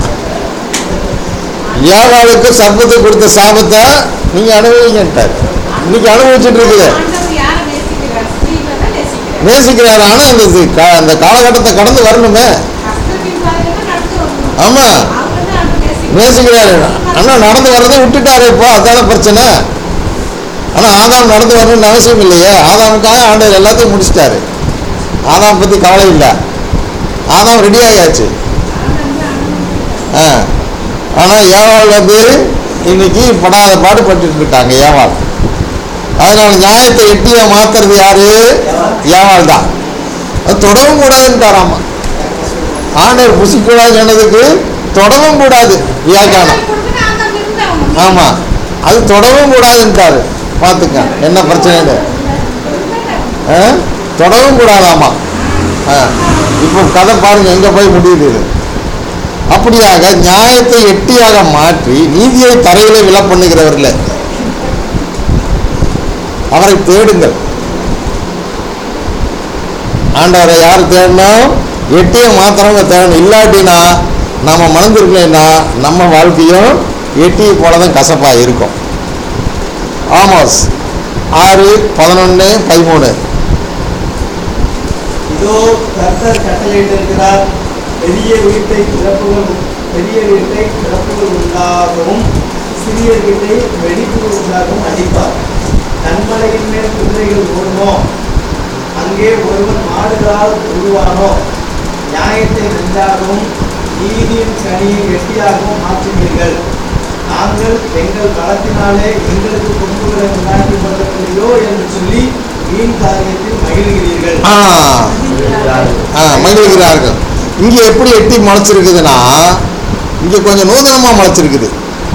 ஏவாளுக்கு சர்ப்பத்துக்கு கொடுத்த சாபத்தை நீங்க அனுபவிங்கன்ட்டார் இன்னைக்கு அனுபவிச்சுட்டு இருக்குது ஆண்டவர் யாரை நேசிக்கிறார்? ஸ்திரீகளை தான் நேசிக்கிறார். நேசிக்கிறாரு ஆனா அந்த இது க- அந்த காலகட்டத்தை கடந்து வரணுமே கஷ்டத்தின் பாதையில நடந்து வரணும். ஆமா அவரை தான் ஆண்டவர் நேசிக்கிறார். நேசிக்கிறாரு ஆனா நடந்து வர்றதை விட்டுட்டாரு இப்போ அதான பிரச்சனை ஆனா ஆதாம் நடந்து வரணும்னு அவசியம் இல்லையே ஆதாமுக்காக ஆண்டவர் எல்லாத்தையும் முடிச்சிட்டாரு ஆதாம் பத்தி கவலை இல்லை ஆதாம் ரெடி ஆயாச்சு ஆண்டவர் தான் அனுமதிக்கிறார். ஆ ஆனா ஏவாள் வந்து இன்னைக்கு படாத பாடுபட்டுட்டு இருக்காங்க ஏவாள் அதனால நியாயத்தை எட்டிய மாத்துறது யாரு ஏவாள் தான் அது தொடவும் கூடாதுன்ட்டாராமா ஆண்டவர் புசிக்கூடாது சொன்னதுக்கு தொடவும் கூடாது வியாக்கியானம் ஆண்டவர் கொடுக்கணும், ஆண்டவர் விரும்புறவங்க. ஆமா அது தொடவும் கூடாதுன்ட்டாரு பார்த்துக்க என்ன பிரச்சனைன்னு ஆ? தொடவும் கூடாதாமா ஆ. இப்போ கதை பாருங்க எங்க போய் முடியுது இது அப்படியாக நியாயத்தை எட்டியாக மாற்றி நீதியை தரையிலே விழ பண்ணுகிறவர்களே அவரை தேடுங்கள் ஆண்டவரை யார் தேடணும் எட்டியை மாத்திரவங்க தேடணும் இல்லாட்டினா நம்ம மணந்திருக்கலைன்னா நம்ம வாழ்க்கையும் எட்டியை போல தான் கசப்பாக இருக்கும் ஆமாஸ் ஆறு பதினொன்று பதிமூணு இதோ கர்த்தர் கட்டளையிட்டிருக்கிறார் பெரிய வீட்டை திறப்புகள் பெரிய வீட்டை திறப்புகள் உண்டாகவும் சிறிய வீட்டை வெடிப்புகள் உண்டாகவும் அடிப்பார் கண்மலையின் மேல் குதிரைகள் ஓடுமோ அங்கே ஒருவன் மாடுகளால் உருவானோ நியாயத்தை நன்றாகவும் நீதியின் கனியை வெட்டியாகவும் மாற்றுவீர்கள் நாங்கள் எங்கள் பலத்தினாலே எங்களுக்கு கொம்புகளை உண்டாக்கி கொள்ளவில்லையோ என்று சொல்லி வீண் காரியத்தில் மகிழ்கிறீர்கள் ஆ ஆ மகிழ்கிறார்கள் இங்கே எப்படி எட்டி முளைச்சிருக்குதுன்னா இங்கே கொஞ்சம் நூதனமாக முளைச்சிருக்குது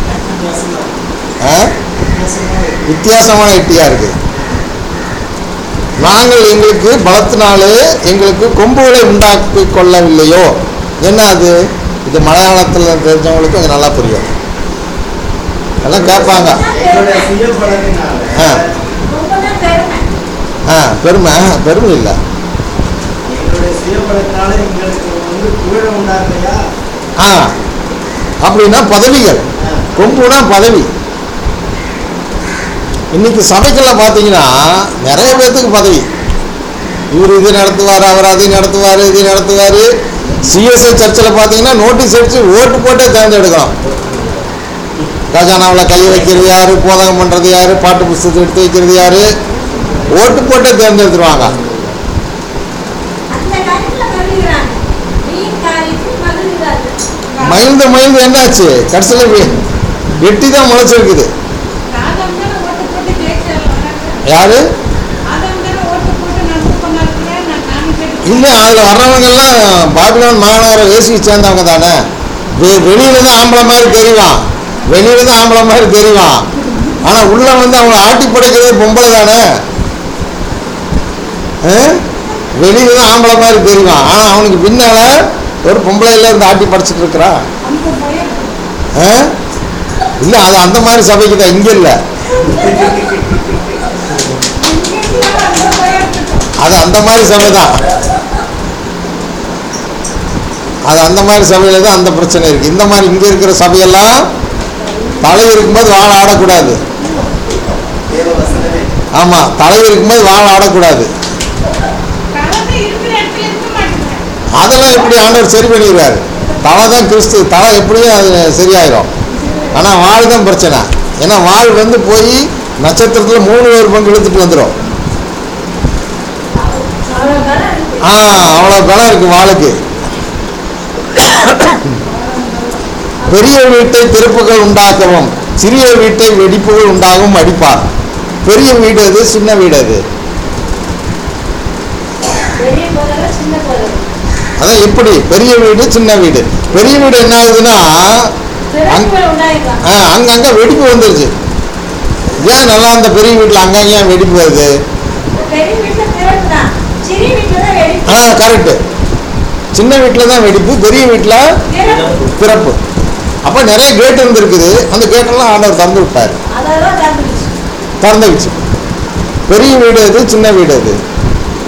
ஆ வித்தியாசமான எட்டியாக இருக்குது நாங்கள் எங்களுக்கு பலத்தினாலே எங்களுக்கு கொம்புகளை உண்டாக்கி கொள்ளவில்லையோ என்ன அது இது மலையாளத்தில் தெரிஞ்சவங்களுக்கு கொஞ்சம் நல்லா புரியும் எல்லாம் கேட்பாங்க எங்களுடைய சுய பலத்தினால ஆ. ரொம்ப தான் பெருமை ஆ பெருமை ஆ, பெருமை இல்லை எங்களுடைய சுய பலத்தினால எங்களுக்கு வந்து புகழ உண்டாகலையா ஆ அப்படின்னா பதவிகள் கொம்புனா பதவி இன்னைக்கு சபைக்கெல்லாம் பார்த்தீங்கன்னா நிறைய பேர்த்துக்கு பதவி இவர் இது நடத்துவார் அவர் அதை நடத்துவார் இது நடத்துவார் சிஎஸ்ஐ சர்ச்சில் பார்த்தீங்கன்னா நோட்டீஸ் அடிச்சு ஓட்டு போட்டே தேர்ந்தெடுக்கலாம் கஜானாவில் கை வைக்கிறது யாரு போதகம் பண்ணுறது யாரு பாட்டு புஸ்தகத்தை எடுத்து வைக்கிறது யாரு ஓட்டு போட்டே தேர்ந்தெடுத்துருவாங்க அந்த காரியத்துல மகிழ்கிறாங்க வீண் காரியத்தில் மகிழ்கிறார்கள் மயில்ந்து மயில்ந்து என்னாச்சு கடைசியில் வெட்டி தான் முளைச்சிருக்குது ஆதாம் தானே ஓட்டு போட்டு ஜெயிச்சாரு வராங்க. யாரு ஆதாம் தானே ஓட்டு போட்டு நன்மை பண்ணாருங்க. நான் நானும் கெட்டு இல்லை அதில் வர்றவங்கெல்லாம் பாபிலோன் மாநகர வேசிக்கு சேர்ந்தவங்க தானே வெ வெளியில தான் ஆம்பளை மாதிரி தெரிவான் வெளியில தான் ஆம்பளை மாதிரி தெரிவான் ஆனால் உள்ள வந்து அவங்க ஆட்டி படைக்கிறது பொம்பளை தானே ஆ? வெளியில தான் ஆம்பளை மாதிரி தெரிவான் ஆனால் அவனுக்கு பின்னால ஒரு பொம்பளையில இருந்து ஆட்டி படைச்சிட்டு இருக்கிறா அந்த பயம் ஆ? இல்லை அது அந்த மாதிரி சபைக்கு தான் இங்கே இல்லை அந்த பயம் அது அந்த மாதிரி சபை தான் அது அந்த மாதிரி சபையில தான் அந்த பிரச்சனை இருக்கு இந்த மாதிரி இங்க இருக்கிற சபையெல்லாம் தலை இருக்கும்போது வாழ ஆடக்கூடாது தேவ வசனமே ஆமா தலை இருக்கும்போது வாழ ஆடக்கூடாது கலந்து இருக்கிற இடத்துல இருக்க மாட்டேங்கிறேன் அதெல்லாம் எப்படி ஆண்டவர் சரி பண்ணிடுவாரு தலை தான் கிறிஸ்து தலை எப்படியும் அது சரியாயிரும் ஆனா வாழ் தான் பிரச்சனை ஏன்னா வாழ் வந்து போய் நட்சத்திரத்துல மூணு ஒரு பங்கு இழுத்துட்டு வந்துடும் அவ்வளவு பலம் இருக்கு ஆ அவ்வளோ பலம் இருக்கு வாளுக்கு பெரிய வீட்டை திருப்புகள் உண்டாக்கவும் சிறிய வீட்டை வெடிப்புகள் உண்டாகவும் அடிப்பார் பெரிய வீடு அது சின்ன வீடு அது பெரிய போதல சின்ன போதல அதான் எப்படி பெரிய வீடு சின்ன வீடு பெரிய வீடு என்ன ஆகுதுன்னா அங் திறப்புகள் உண்டாயிருக்கலாம் ஆ, அங்கங்க வெடிப்பு வந்துருச்சு ஏன் நல்லா அந்த பெரிய வீட்டில் அங்கங்க ஏன் வெடிப்பு வருது பெரிய வீட்டுல திறப்பு தான் சிறிய வீட்டுல தான் வெடிப்பு ஆ கரெக்டு சின்ன வீட்டில் தான் வெடிப்பு பெரிய வீட்டில் திறப்பு திறப்பு அப்போ நிறைய கேட் இருந்திருக்குது அந்த கேட்டெல்லாம் ஆண்டவர் திறந்து விட்டார் அதெல்லாம் திறந்துருச்சு திறந்துக்குச்சு பெரிய வீடு எது சின்ன வீடு எது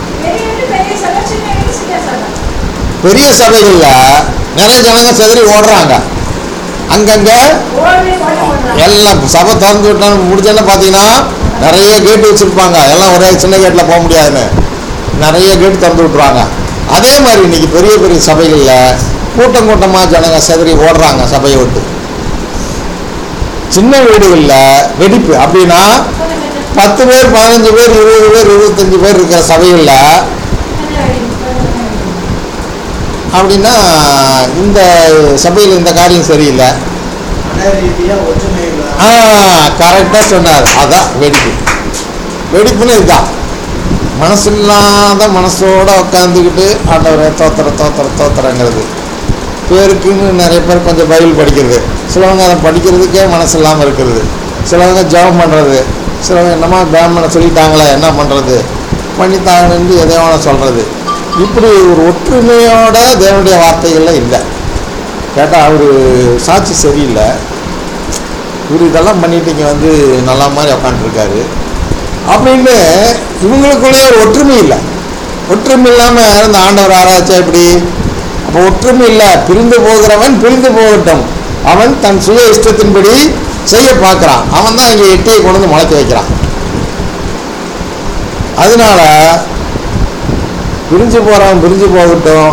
பெரிய சபைகளில் நிறைய ஜனங்க செதறி ஓடுறாங்க அங்கங்கே ஓடி ஓடி போடுறாங்க எல்லாம் சபை திறந்து விட்டான்னு முடிச்சோன்னு பார்த்தீங்கன்னா நிறைய கேட்டு வச்சுருப்பாங்க எல்லாம் ஒரே சின்ன கேட்டில் போக முடியாதுன்னு நிறைய கேட்டு திறந்து விட்ருவாங்க அதே மாதிரி இன்னைக்கு பெரிய பெரிய சபைகளில் கூட்டம் கூட்டமாக ஜனங்க செதறி ஓடுறாங்க சபையை விட்டு சின்ன வீடுகளில் வெடிப்பு அப்படின்னா பத்து பேர் பதினஞ்சு பேர் இருபது பேர் இருபத்தஞ்சு பேர் இருக்கிற சபைகளில் அப்படின்னா இந்த சபையில் இந்த காரியம் சரியில்லை மன ரீதியா ஒற்றுமை இல்லை ஆ கரெக்டாக சொன்னார் அதான் வெடிப்பு வெடிப்புன்னு இதுதான் மனசு இல்லாத மனசோட உட்காந்துக்கிட்டு ஆண்டவரை தோத்திர தோத்திர தோத்திரங்கிறது பேருக்குன்னு நிறைய பேர் கொஞ்சம் பைபிள் படிக்கிறது சிலவங்க அதை படிக்கிறதுக்கே மனசு இல்லாமல் இருக்கிறது சிலவங்க ஜெபம் பண்ணுறது சிலவங்க என்னமா ஜெபம் பண்ண சொல்லிட்டாங்களே என்ன பண்ணுறது பண்ணித்தாங்கன்னு எதை வேணால் சொல்கிறது இப்படி ஒரு ஒற்றுமையோட தேவனுடைய வார்த்தைகள்லாம் இல்லை கேட்டால் அவர் சாட்சி சரியில்லை இவர் இதெல்லாம் பண்ணிட்டு இங்கே வந்து நல்லா மாதிரி உக்காந்துருக்காரு அப்படின்னு இவங்களுக்குள்ளேயே ஒரு ஒற்றுமை இல்லை ஒற்றுமை இல்லாமல் இந்த ஆண்டவர் ஆராய்ச்சா இப்படி அப்போ ஒற்றுமை இல்லை பிரிந்து போகிறவன் பிரிந்து போகட்டும் அவன் தன் சுய இஷ்டத்தின்படி செய்ய பார்க்குறான் அவன் தான் இங்கே எட்டியை கொண்டு வந்து முளைக்க வைக்கிறான் அதனால பிரிஞ்சு போகிறவன் பிரிஞ்சு போகட்டும்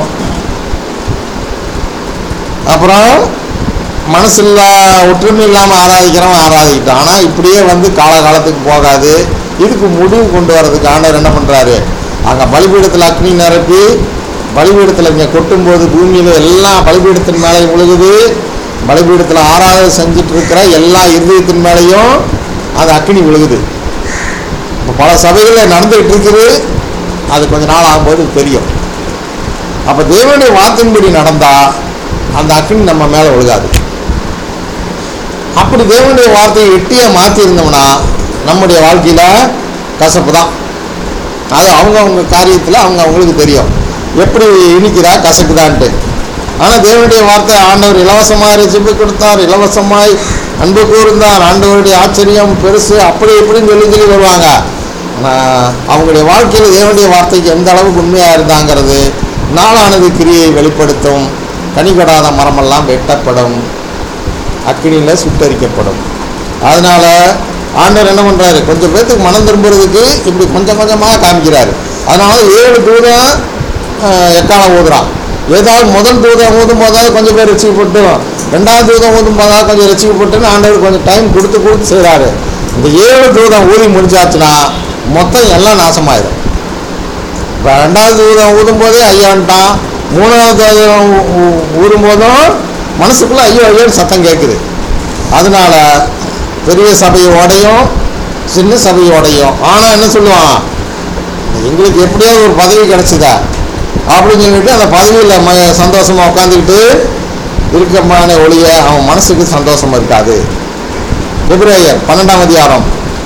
அப்புறம் மனசில்லா ஒற்றுமை இல்லாமல் ஆராதிக்கிறவன் ஆராதிக்கிட்டான் ஆனால் இப்படியே வந்து காலகாலத்துக்கு போகாது இதுக்கு முடிவு கொண்டு வர்றதுக்கு ஆண்டவர் என்ன பண்ணுறாரு அங்கே பலிபீடத்தில் அக்னி நிரப்பி பலிபீடத்தில் இங்கே கொட்டும்போது பூமியில் எல்லா பலிபீடத்தின் மேலே விழுகுது பலிபீடத்தில் ஆராதனை செஞ்சுட்டு இருக்கிற எல்லா இருதயத்தின் மேலேயும் அந்த அக்னி விழுகுது இப்போ பல சபைகளில் நடந்துகிட்டு இருக்குது அது கொஞ்ச நாள் ஆகும்போது தெரியும் அப்போ தேவனுடைய வார்த்தையின்படி நடந்தால் அந்த அக்னி நம்ம மேலே விழுகாது அப்படி தேவனுடைய வார்த்தையை எட்டியாக மாற்றிருந்தோம்னா நம்முடைய வாழ்க்கையில் கசப்பு தான் அது அவங்கவுங்க காரியத்தில் அவங்க அவங்களுக்கு தெரியும் எப்படி இனிக்குதா கசக்குதான்ட்டு ஆனால் தேவனுடைய வார்த்தை ஆண்டவர் இலவசமாக ரசிப்பு கொடுத்தார் இலவசமாய் அன்பு கூர்ந்தார் ஆண்டவருடைய ஆச்சரியம் பெருசு அப்படி இப்படின்னு சொல்லி சொல்லி வருவாங்க ஆனால் அவங்களுடைய வாழ்க்கையில் தேவனுடைய வார்த்தைக்கு எந்த அளவுக்கு உண்மையாக இருந்தாங்கிறது நாளானது கிரியை வெளிப்படுத்தும் கனிகொடாத மரமெல்லாம் வெட்டப்படும் அக்கினியில் சுட்டரிக்கப்படும் அதனால் ஆண்டவர் என்ன பண்ணுறாரு கொஞ்சம் பேர்த்துக்கு மனம் திரும்புறதுக்கு இப்படி கொஞ்சம் கொஞ்சமாக காமிக்கிறாரு அதனால ஏழு தூதம் ஆஹ், எக்காலம் ஊதுறான் ஏதாவது முதல் தூதம் ஊதும் போதாவது கொஞ்சம் பேர் ரசிக்கப்பட்டும் ரெண்டாவது தூதம் ஊதும் போதாவது கொஞ்சம் ரசிக்கப்பட்டுன்னு ஆண்டவர் கொஞ்சம் டைம் கொடுத்து கொடுத்து செய்கிறாரு இந்த ஏழு தூதம் ஊதி முடிஞ்சாச்சுன்னா மொத்தம் எல்லாம் நாசமாயிடும் இப்போ ரெண்டாவது தூதம் ஊதும் போதே ஐயான்ட்டான் மூணாவது தூதம் ஊ- ஊ- ஊதும் போதும் மனசுக்குள்ளே ஐயோ ஐயோன்னு சத்தம் கேட்குது அதனால பெரிய சபையோடையும் சின்ன சபையோடையும் ஆனால் என்ன சொல்லுவான் எங்களுக்கு எப்படியாவது ஒரு பதவி கிடைச்சதா அப்படின்னு சொல்லிட்டு அந்த பதவியில் ம சந்தோஷமாக உட்காந்துக்கிட்டு இருக்கமான ஒழிய அவன் மனசுக்கு சந்தோஷம் இருக்காது பிப்ரவரி பன்னெண்டாம் அதிகாரம்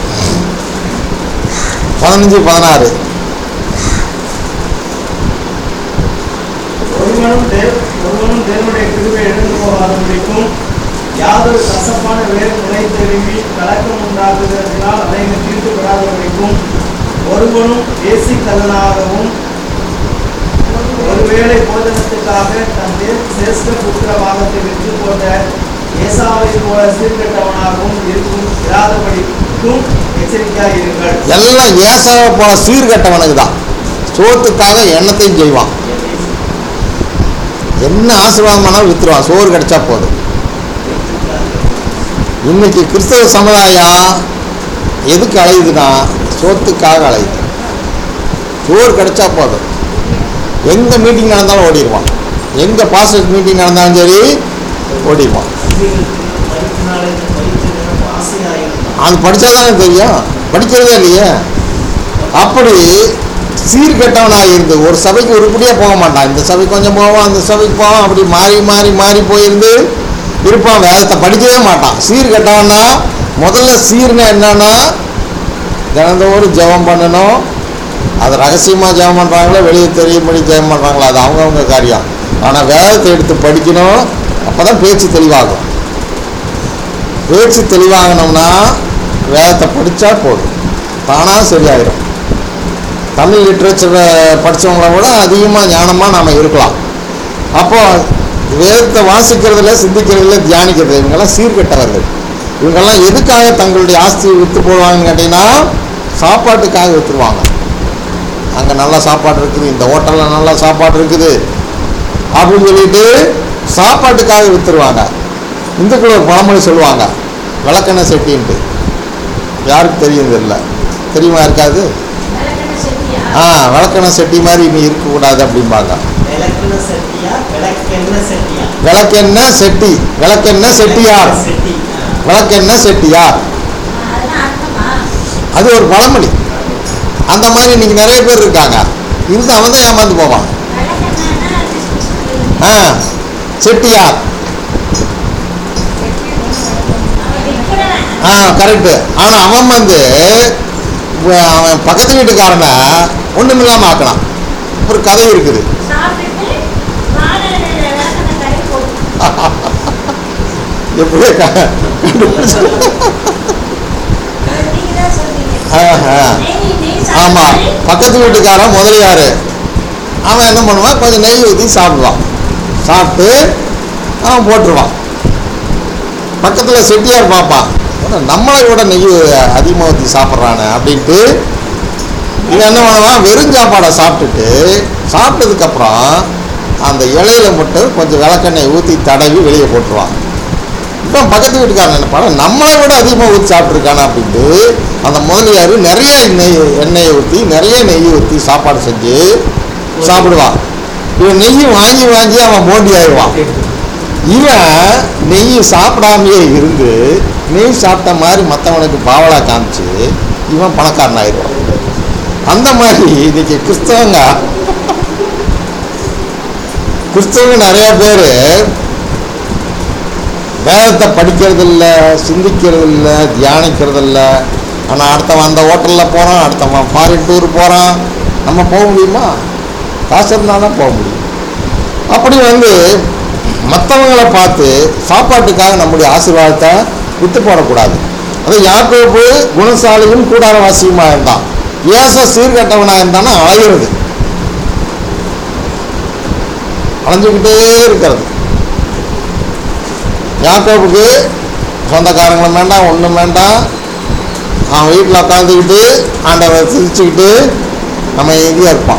பதினஞ்சு பதினாறு ஒருவனும் தேவ ஒருவனும் தேவனுடைய கிருபை எழுந்து போகாதபடிக்கும் யாதொரு கசப்பான வேறு முளைத்தெழும்பி கலக்கம் உண்டாக்குகிறதினால் அதைகள் தீர்த்துப்படாதபடிக்கும் ஒருவனும் தேசிக்கல்லனாகவும் ஒருவேளை போதனத்துக்காக தன் தே- சிரேஷ்ட புத்திர பாகத்தை விற்று போட்ட ஏசாவை போல சீர்கெட்டவனாகவும் இருக்கும் இராதபடிக்கும் எச்சரிக்கையாக இருங்கள் எல்லாம் ஏசாவை போல சீர்கெட்டவனுக்கு தான் சோத்துக்காக எண்ணத்தையும் செய்வான் என்ன ஆசீர்வாதம் பண்ணாலும் வித்துருவான் சோறு கிடைச்சா போதும் இன்னைக்கு கிறிஸ்தவ சமுதாயம் எதுக்கு அலையுதுன்னா சோத்துக்காக அலையுது சோறு கிடைச்சா போதும் எங்க மீட்டிங் நடந்தாலும் ஓடிடுவான் எங்க பாஸ்டர் மீட்டிங் நடந்தாலும் சரி ஓடிடுவான் அது படித்தாதானே தெரியும் படிக்கிறதே இல்லையே அப்படி சீர்கெட்டவனாக இருந்து ஒரு சபைக்கு உருப்படியாக போக மாட்டான் இந்த சபைக்கு கொஞ்சம் போவான் அந்த சபைக்கு போவான் அப்படி மாறி மாறி மாறி போயிருந்து இருப்பான் வேதத்தை படிக்கவே மாட்டான் சீர்கெட்டவன்னா முதல்ல சீர்னா என்னன்னா தினந்தோறும் ஜெபம் பண்ணணும் அது ரகசியமாக ஜெபம் பண்ணுறாங்களோ வெளியே தெரியும்படி ஜெபம் பண்ணுறாங்களோ அது அவங்கவுங்க காரியம் ஆனால் வேதத்தை எடுத்து படிக்கணும் அப்போ தான் பேச்சு தெளிவாகும் பேச்சு தெளிவாகணும்னா வேதத்தை படித்தா போதும் தானாக சரியாயிடும் தமிழ் லிட்ரேச்சரை படித்தவங்கள விட அதிகமாக ஞானமாக நாம் இருக்கலாம் அப்போ வேதத்தை வாசிக்கிறதுல சிந்திக்கிறதுல தியானிக்கிறது இவங்கெல்லாம் சீர்கெட்டவர்கள் இவங்கெல்லாம் எதுக்காக தங்களுடைய ஆஸ்தியை விற்று போடுவாங்கன்னு கேட்டிங்கன்னா சாப்பாட்டுக்காக விற்றுருவாங்க அங்கே நல்ல சாப்பாடு இருக்குது இந்த ஹோட்டலில் நல்ல சாப்பாடு இருக்குது அப்படின்னு சொல்லிட்டு சாப்பாட்டுக்காக விற்றுருவாங்க இந்துக்கள் ஒரு பழமொழி சொல்லுவாங்க விளக்கெண்ணெய் செட்டின்ட்டு யாருக்கு தெரியும் தெரியல தெரியுமா இருக்காது விளக்கெண்ணெய் செட்டியா ஆ விளக்கெண்ணெய் செட்டி மாதிரி நீ இருக்கக்கூடாது அப்படிம்பாங்க விளக்குன சட்டியா விளக்கெண்ண சட்டியா விளக்கெண்ணெய் செட்டி விளக்கெண்ணெய் செட்டியார் செட்டி ஆ. விளக்கெண்ணெய் செட்டியார் அதெல்லாம் அர்த்தமா அது ஒரு பழமொழி அந்த மாதிரி இன்னைக்கு நிறைய பேர் இருக்காங்க இருந்து அவன் தான் ஏமாந்து போவான் விளக்கெண்ணெய்னா ஆ செட்டியார் அவன் விற்கிறவன் ஆ கரெக்டு ஆனால் அவன் வந்து வ- அவன் பக்கத்து வீட்டுக்காரனை ஒன்றுமில்லாமல் ஆக்கினான் ஒரு கதை இருக்குது சாப்பிட்டுட்டு வாழை விளக்கெண்ணெய் கடை போட்டு எப்படியே க- கண்டுபிடிச்சு நீங்க தான் சொன்னீங்க ஆஹா. நெய் நெய் ஆமாம் சாப்பிட்டு பக்கத்து வீட்டுக்காரன் முதலியார் அவன் என்ன பண்ணுவான் கொஞ்சம் நெய் ஊற்றி சாப்பிடுவான் சாப்பிட்டு அவன் போட்டுருவான் பக்கத்தில் செட்டியார் பார்ப்பான் "என்ன, நம்மளை விட நெய் அதிகமாக ஊற்றி சாப்பிட்றானே அப்படின்ட்டு இவன் என்ன பண்ணுவான் வெறும் சாப்பாடை சாப்பிட்டுட்டு சாப்பிட்டதுக்கப்புறம் அந்த இலையில மட்டும் கொஞ்சம் விளக்கெண்ணெய் ஊற்றி தடவி வெளியே போட்டுருவான் இப்போ பக்கத்து வீட்டுக்காரன் என்ன பண்ண நம்மளை விட அதிகமாக ஊற்றி சாப்பிட்ருக்கானா அப்படின்ட்டு அந்த முதலியார் நிறைய நெய் எண்ணெயை ஊற்றி நிறைய நெய் ஊற்றி சாப்பாடு செஞ்சு சாப்பிடுவான் இவன் நெய் வாங்கி வாங்கி அவன் மோண்டி ஆயிடுவான் இவன் நெய் சாப்பிடாமையே இருந்து நெய் சாப்பிட்ட மாதிரி மற்றவனுக்கு பாவலா காமிச்சு இவன் பணக்காரன் ஆயிடுவான் அந்த மாதிரி இன்னைக்கு கிறிஸ்தவங்க கிறிஸ்தவங்க நிறைய பேர் வேதத்தை படிக்கிறது இல்லை சிந்திக்கிறது இல்லை தியானிக்கிறது இல்லை ஆனால் அடுத்தவன் அந்த ஹோட்டலில் போகிறான் அடுத்தவன் ஃபாரின் டூர் போகிறான் நம்ம போக முடியுமா காசு இருந்தால் தான் போக முடியும் அப்படி வந்து மற்றவங்களை பார்த்து சாப்பாட்டுக்காக நம்முடைய ஆசீர்வாதத்தை விட்டு போடக்கூடாது அது யாக்கோபு குணசாலியும் கூடாரவாசியுமாக இருந்தான் ஏச சீர்கட்டவனாக இருந்தானா அலையிறது அலைஞ்சுக்கிட்டே இருக்கிறது யாக்கோபுக்கு சொந்தக்காரங்களும் வேண்டாம் ஒன்றும் வேண்டாம் அவன் வீட்டில் உட்காந்துக்கிட்டு ஆண்டவரை சிரிச்சுக்கிட்டு நம்ம எங்கேயா இருப்பான்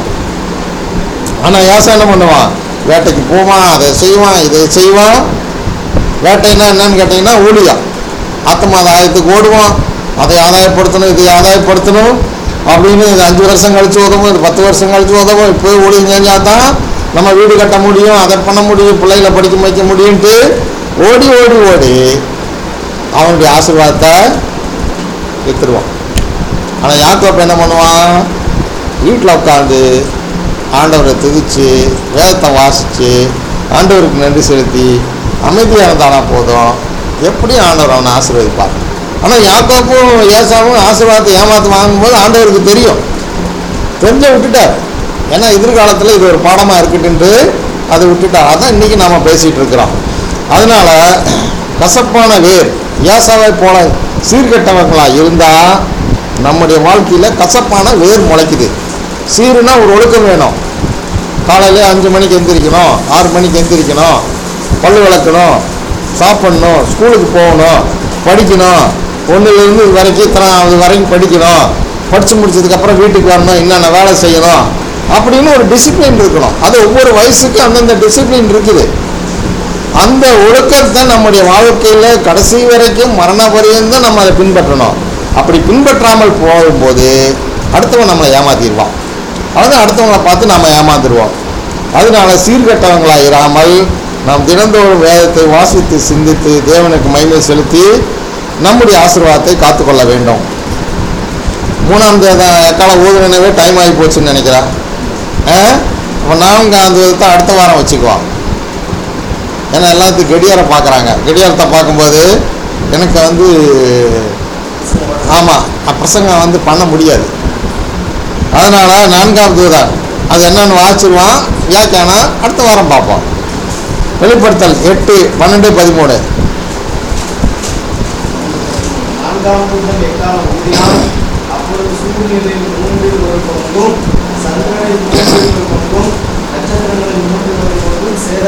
ஆனால் ஏசா என்ன பண்ணுவான் வேட்டைக்கு போவான் அதை செய்வான் இதை செய்வான் வேட்டைன்னா என்னன்னு கேட்டிங்கன்னா ஊழியம் ஆத்மா ஆதாயத்துக்கு ஓடுவான் அதை ஆதாயப்படுத்தணும் இதை ஆதாயப்படுத்தணும் அப்படின்னு இது அஞ்சு வருஷம் கழிச்சு உதவும் இது பத்து வருஷம் கழிச்சு உதவும் இப்போ ஊழியம் செஞ்சால் தான் நம்ம வீடு கட்ட முடியும் அதை பண்ண முடியும் பிள்ளைகளை படிக்க வைக்க முடியும்ட்டு ஓடி ஓடி ஓடி அவனுடைய ஆசீர்வாதத்தை வித்துருவான் ஆனால் யாக்கோப்பு என்ன பண்ணுவான் வீட்டில் உட்காந்து ஆண்டவரை துதிச்சு வேதத்தை வாசித்து ஆண்டவருக்கு நன்றி செலுத்தி அமைதியாக இருந்தானா போதும் எப்படியும் ஆண்டவர் அவனை ஆசீர்வதிப்பார் ஆனால் யாக்கோப்பும் ஏசாவும் ஆசீர்வாதத்தை ஏமாத்து வாங்கும்போது ஆண்டவருக்கு தெரியும் தெரிஞ்ச விட்டுட்டார் ஏன்னா எதிர்காலத்தில் இது ஒரு பாடமாக இருக்கட்டுன்ட்டு அதை விட்டுட்டார் அதான் இன்றைக்கி நாம் பேசிகிட்டு இருக்கிறோம் அதனால் கசப்பான வேர் ஏசாவை போல சீர்கெட்டவர்களாக இருந்தால் நம்முடைய வாழ்க்கையில் கசப்பான வேர் முளைக்குது சீருனா ஒரு ஒழுக்கம் வேணும் காலையில் அஞ்சு மணிக்கு எந்திரிக்கணும் ஆறு மணிக்கு எந்திரிக்கணும் பல்லு விளக்கணும் சாப்பிட்ணும் ஸ்கூலுக்கு போகணும் படிக்கணும் ஒன்றுலேருந்து இது வரைக்கும் இத்தனாவது வரைக்கும் படிக்கணும் படித்து முடிச்சதுக்கப்புறம் வீட்டுக்கு வரணும் என்னென்ன வேலை செய்யணும் அப்படின்னு ஒரு டிசிப்ளின் இருக்கணும் அது ஒவ்வொரு வயசுக்கும் அந்தந்த டிசிப்ளின் இருக்குது அந்த ஒழுக்கத்தை நம்முடைய வாழ்க்கையில் கடைசி வரைக்கும் மரண பரியந்தம் நம்ம அதை பின்பற்றணும் அப்படி பின்பற்றாமல் போகும்போது அடுத்தவன் நம்மளை ஏமாத்திடுவான் அதான் அடுத்தவங்களை பார்த்து நாம் ஏமாந்துருவோம் அதனால சீர்கெட்டவங்களாக இராமல் நாம் தினந்தோறும் வேதத்தை வாசித்து சிந்தித்து தேவனுக்கு மகிமை செலுத்தி நம்முடைய ஆசீர்வாதத்தை காத்துக்கொள்ள வேண்டும் மூணாம் தேதி எக்காலம் ஊதுனவே டைம் ஆகி போச்சுன்னு நினைக்கிறேன் அப்போ நான்காம் தேதி அடுத்த வாரம் வச்சுக்குவோம் ஏன்னா எல்லாத்துக்கும் கடியாரம் பார்க்குறாங்க கடியாரத்தை பார்க்கும்போது எனக்கு வந்து ஆமாம் பிரசங்கம் வந்து பண்ண முடியாது அதனால் நான்காம் தூதர் அது என்னன்னு வாசிச்சிருவான் வியாக்கியானம் அடுத்த வாரம் பார்ப்போம் வெளிப்படுத்தல் எட்டு பன்னெண்டு பதிமூணு நான்காம் தூதன் எக்காலம் ஊதினான் அப்பொழுது சூரியனில் மூன்றில் ஒரு பங்கும் சந்திரனில் மூன்றில் ஒரு பங்கும் நட்சத்திரங்களில் மூன்றில் ஒரு பங்கும் சேத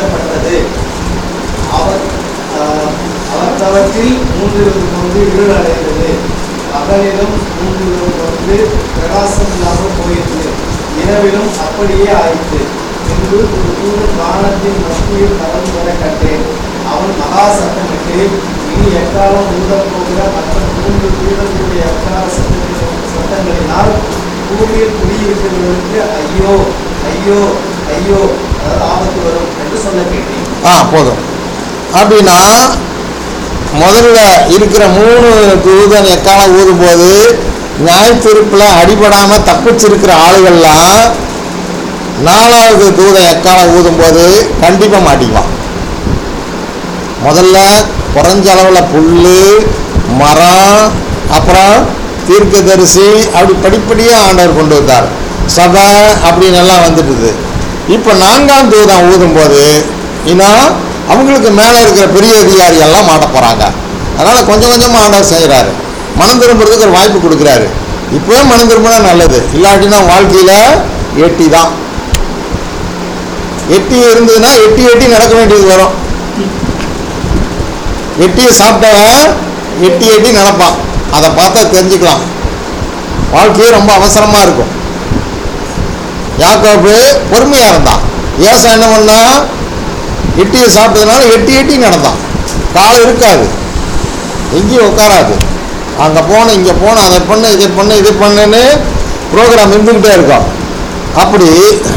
பகலிலும் மூன்று வந்து பிரகாசம் இல்லாமல் போயிற்று இரவிலும் அப்படியே ஆயிற்று பின்பு ஒரு தூதன் வானத்தின் மத்தியில் கடந்து வர கண்டேன் அவன் மகா சத்தமிட்டு இனி எக்காலம் ஊதப் போகிற மற்ற மூன்று தூதர்களுடைய எக்கால சத்தத்தின் சத்தங்களினால் பூமியில் குடியிருக்கிறவர்களுக்கு ஐயோ ஐயோ ஐயோ அதாவது ஆபத்து வரும் என்று சொல்ல கேட்டேன் ஆ போதும் அப்படின்னா முதல்ல இருக்கிற மூணு தூதன் எக்காலம் ஊதும்போது நியாயத்தீர்ப்பில் அடிபடாமல் தப்பிச்சிருக்கிற ஆளுகள்லாம் நாலாவது தூதன் எக்காலம் ஊதும்போது கண்டிப்பாக மாட்டிக்குவான் முதல்ல குறைஞ்ச அளவில் புல் மரம் அப்புறம் தீர்க்கதரிசி அப்படி படிப்படியாக ஆண்டவர் கொண்டு வந்தார் சபை அப்படின்னு எல்லாம் வந்துட்டுது இப்போ நான்காம் தூதம் ஊதும்போது இன்னும் அவங்களுக்கு மேலே இருக்கிற பெரிய அதிகாரி எல்லாம் மாட்ட போகிறாங்க அதனால் கொஞ்சம் கொஞ்சமாக ஆண்டவர் செய்கிறாரு மனம் திரும்புறதுக்கு ஒரு வாய்ப்பு கொடுக்குறாரு இப்போவே மனம் திரும்பினா நல்லது இல்லாட்டினா வாழ்க்கையில் எட்டி தான் எட்டி இருந்ததுன்னா எட்டி எட்டி நடக்க வேண்டியது வரும் எட்டியை சாப்பிட்டவன் எட்டி எட்டி நடப்பான் அதை பார்த்தா தெரிஞ்சுக்கலாம் வாழ்க்கையே ரொம்ப அவசரமாக இருக்கும் யாக்கோபு பொறுமையாக இருந்தான் ஏசா என்ன பண்ணா எட்டியை சாப்பிட்டதுனால எட்டி எட்டி நடந்தான் காலம் இருக்காது எங்கேயும் உட்காராது அங்கே போன இங்கே போன அதை பண்ணு இதை பண்ணு இதை பண்ணுன்னு ப்ரோக்ராம் இருந்துக்கிட்டே இருக்கும் அப்படி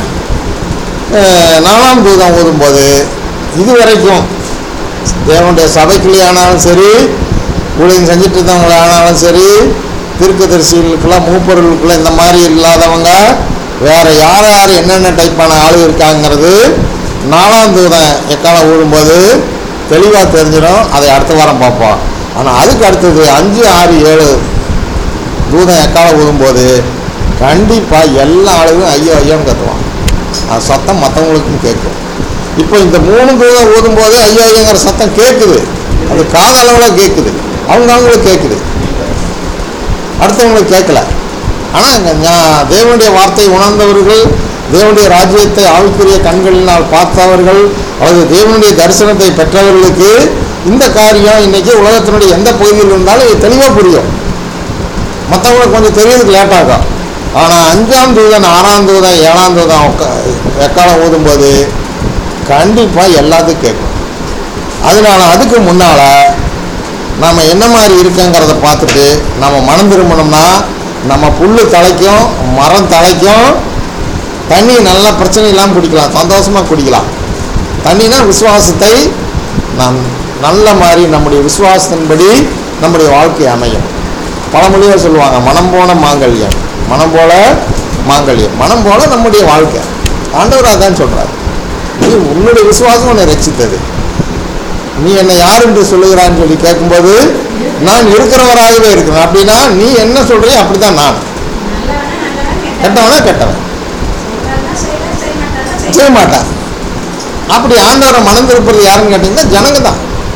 அஹ், நாலாம் தூதம் ஓதும்போது இது வரைக்கும் தேவனுடைய சபைக்குள்ளே ஆனாலும் சரி ஊழியம் செஞ்சுட்டு இருந்தவங்கள ஆனாலும் சரி தீர்க்கதரிசிகளுக்குள்ள மூப்பர்களுக்குள்ள இந்த மாதிரி இல்லாதவங்க வேற யார் யார் என்னென்ன டைப்பான ஆளு இருக்காங்கிறது நாலாம் தூதன் எக்காலம் ஊழும்போது தெளிவாக தெரிஞ்சிடும் அதை அடுத்த வாரம் பார்ப்போம் ஆனால் அதுக்கு அடுத்தது அஞ்சு ஆறு ஏழு தூதன் எக்காலம் ஊதும்போது கண்டிப்பாக எல்லா ஆளுகளும் ஐயோ ஐயோன்னு கத்துவான் அது சத்தம் மற்றவங்களுக்கும் கேட்கும் இப்போ இந்த மூணு தூதம் ஊதும்போது ஐயோ ஐயோங்கிற சத்தம் கேட்குது அது காதளவில் கேட்குது அவங்க அவங்களுக்கு கேட்குது அடுத்தவங்களுக்கு கேட்கல ஆனால் இங்கே ஞா- தேவனுடைய வார்த்தை உணர்ந்தவர்கள் தேவனுடைய ராஜ்யத்தை ஆவிக்குரிய கண்களினால் பார்த்தவர்கள் அல்லது தேவனுடைய தரிசனத்தை பெற்றவர்களுக்கு இந்த காரியம் இன்னைக்கு உலகத்தினுடைய எந்த பகுதியில் இருந்தாலும் இது தெளிவாக புரியும் மற்றவங்களுக்கு கொஞ்சம் தெரியறதுக்கு லேட் ஆகும் ஆனால் அஞ்சாம் தூதன் ஆறாம் தூதன் ஏழாம் தூதன் உக்கா- எக்காலம் ஊதும்போது கண்டிப்பாக எல்லாத்துக்கும் கேட்கும் அதனால அதுக்கு முன்னால் நாம் என்ன மாதிரி இருக்கங்கிறத பார்த்துட்டு நம்ம மனம் திரும்பணும்னா நம்ம புல் தலைக்கும் மரம் தலைக்கும் தண்ணி நல்லா பிரச்சனை இல்லாமல் குடிக்கலாம் சந்தோஷமாக குடிக்கலாம் தண்ணினா விசுவாசத்தை நாம் நல்ல மாதிரி நம்முடைய விசுவாசத்தின்படி நம்முடைய வாழ்க்கை அமையும் பழமொழியாக சொல்லுவாங்க மனம் போன மாங்கல்யம் மனம் போல மாங்கல்யம் மனம் போல நம்முடைய வாழ்க்கை ஆண்டவர் அதான் சொல்கிறார் நீ உன்னுடைய விசுவாசம் உன்னை ரட்சித்தது நீ என்னை யார் என்று சொல்லுகிறான்னு சொல்லி கேட்கும்போது நான் இருக்கிறவராகவே இருக்கிறேன் அப்படின்னா நீ என்ன சொல்றியோ அப்படிதான் நான் நல்லவனா நல்லவன் கெட்டவனா கெட்டவன் செய்யறான்னா செய்யலாம் செய்ய மாட்டானா செய்ய செய்ய மாட்டான் அப்படி ஆண்டவரை மனம் திருப்புறது யாருன்னு கேட்டிங்கன்னா ஜனங்க தான்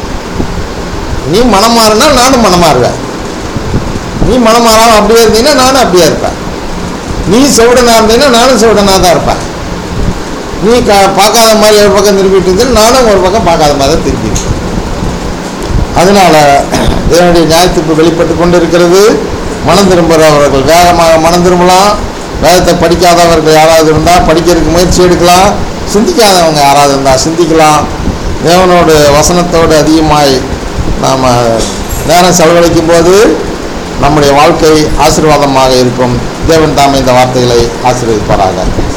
நீ மனம் மாறினா நானும் மனம் மாறுவேன் நீ மனம் மாறாம அப்படியே இருந்தீங்கன்னா நானும் அப்படியே இருப்பேன் நீ செவிடனா இருந்தீங்கன்னா நானும் செவிடனா தான் இருப்பேன் நீ க பார்க்காத மாதிரி ஒரு பக்கம் திரும்பிட்டு இருந்தீங்கன்னா நானும் ஒரு பக்கம் பார்க்காத மாதிரி தான் திருப்பி இருப்பேன் அதனால தேவனுடைய நியாயத்திற்கு வெளிப்பட்டு கொண்டு இருக்கிறது மனம் திரும்புகிறவர்கள் வேகமாக மனம் திரும்பலாம் வேதத்தை படிக்காதவர்கள் யாராவது இருந்தால் படிக்கிறதுக்கு முயற்சி எடுக்கலாம் சிந்திக்காதவங்க யாராவது இருந்தால் சிந்திக்கலாம் தேவனோட வசனத்தோடு அதிகமாய் நாம் நேரம் செலவழிக்கும் போது நம்முடைய வாழ்க்கை ஆசீர்வாதமாக இருக்கும் தேவன் தாமே இந்த வார்த்தைகளை ஆசீர்வதிப்பாராக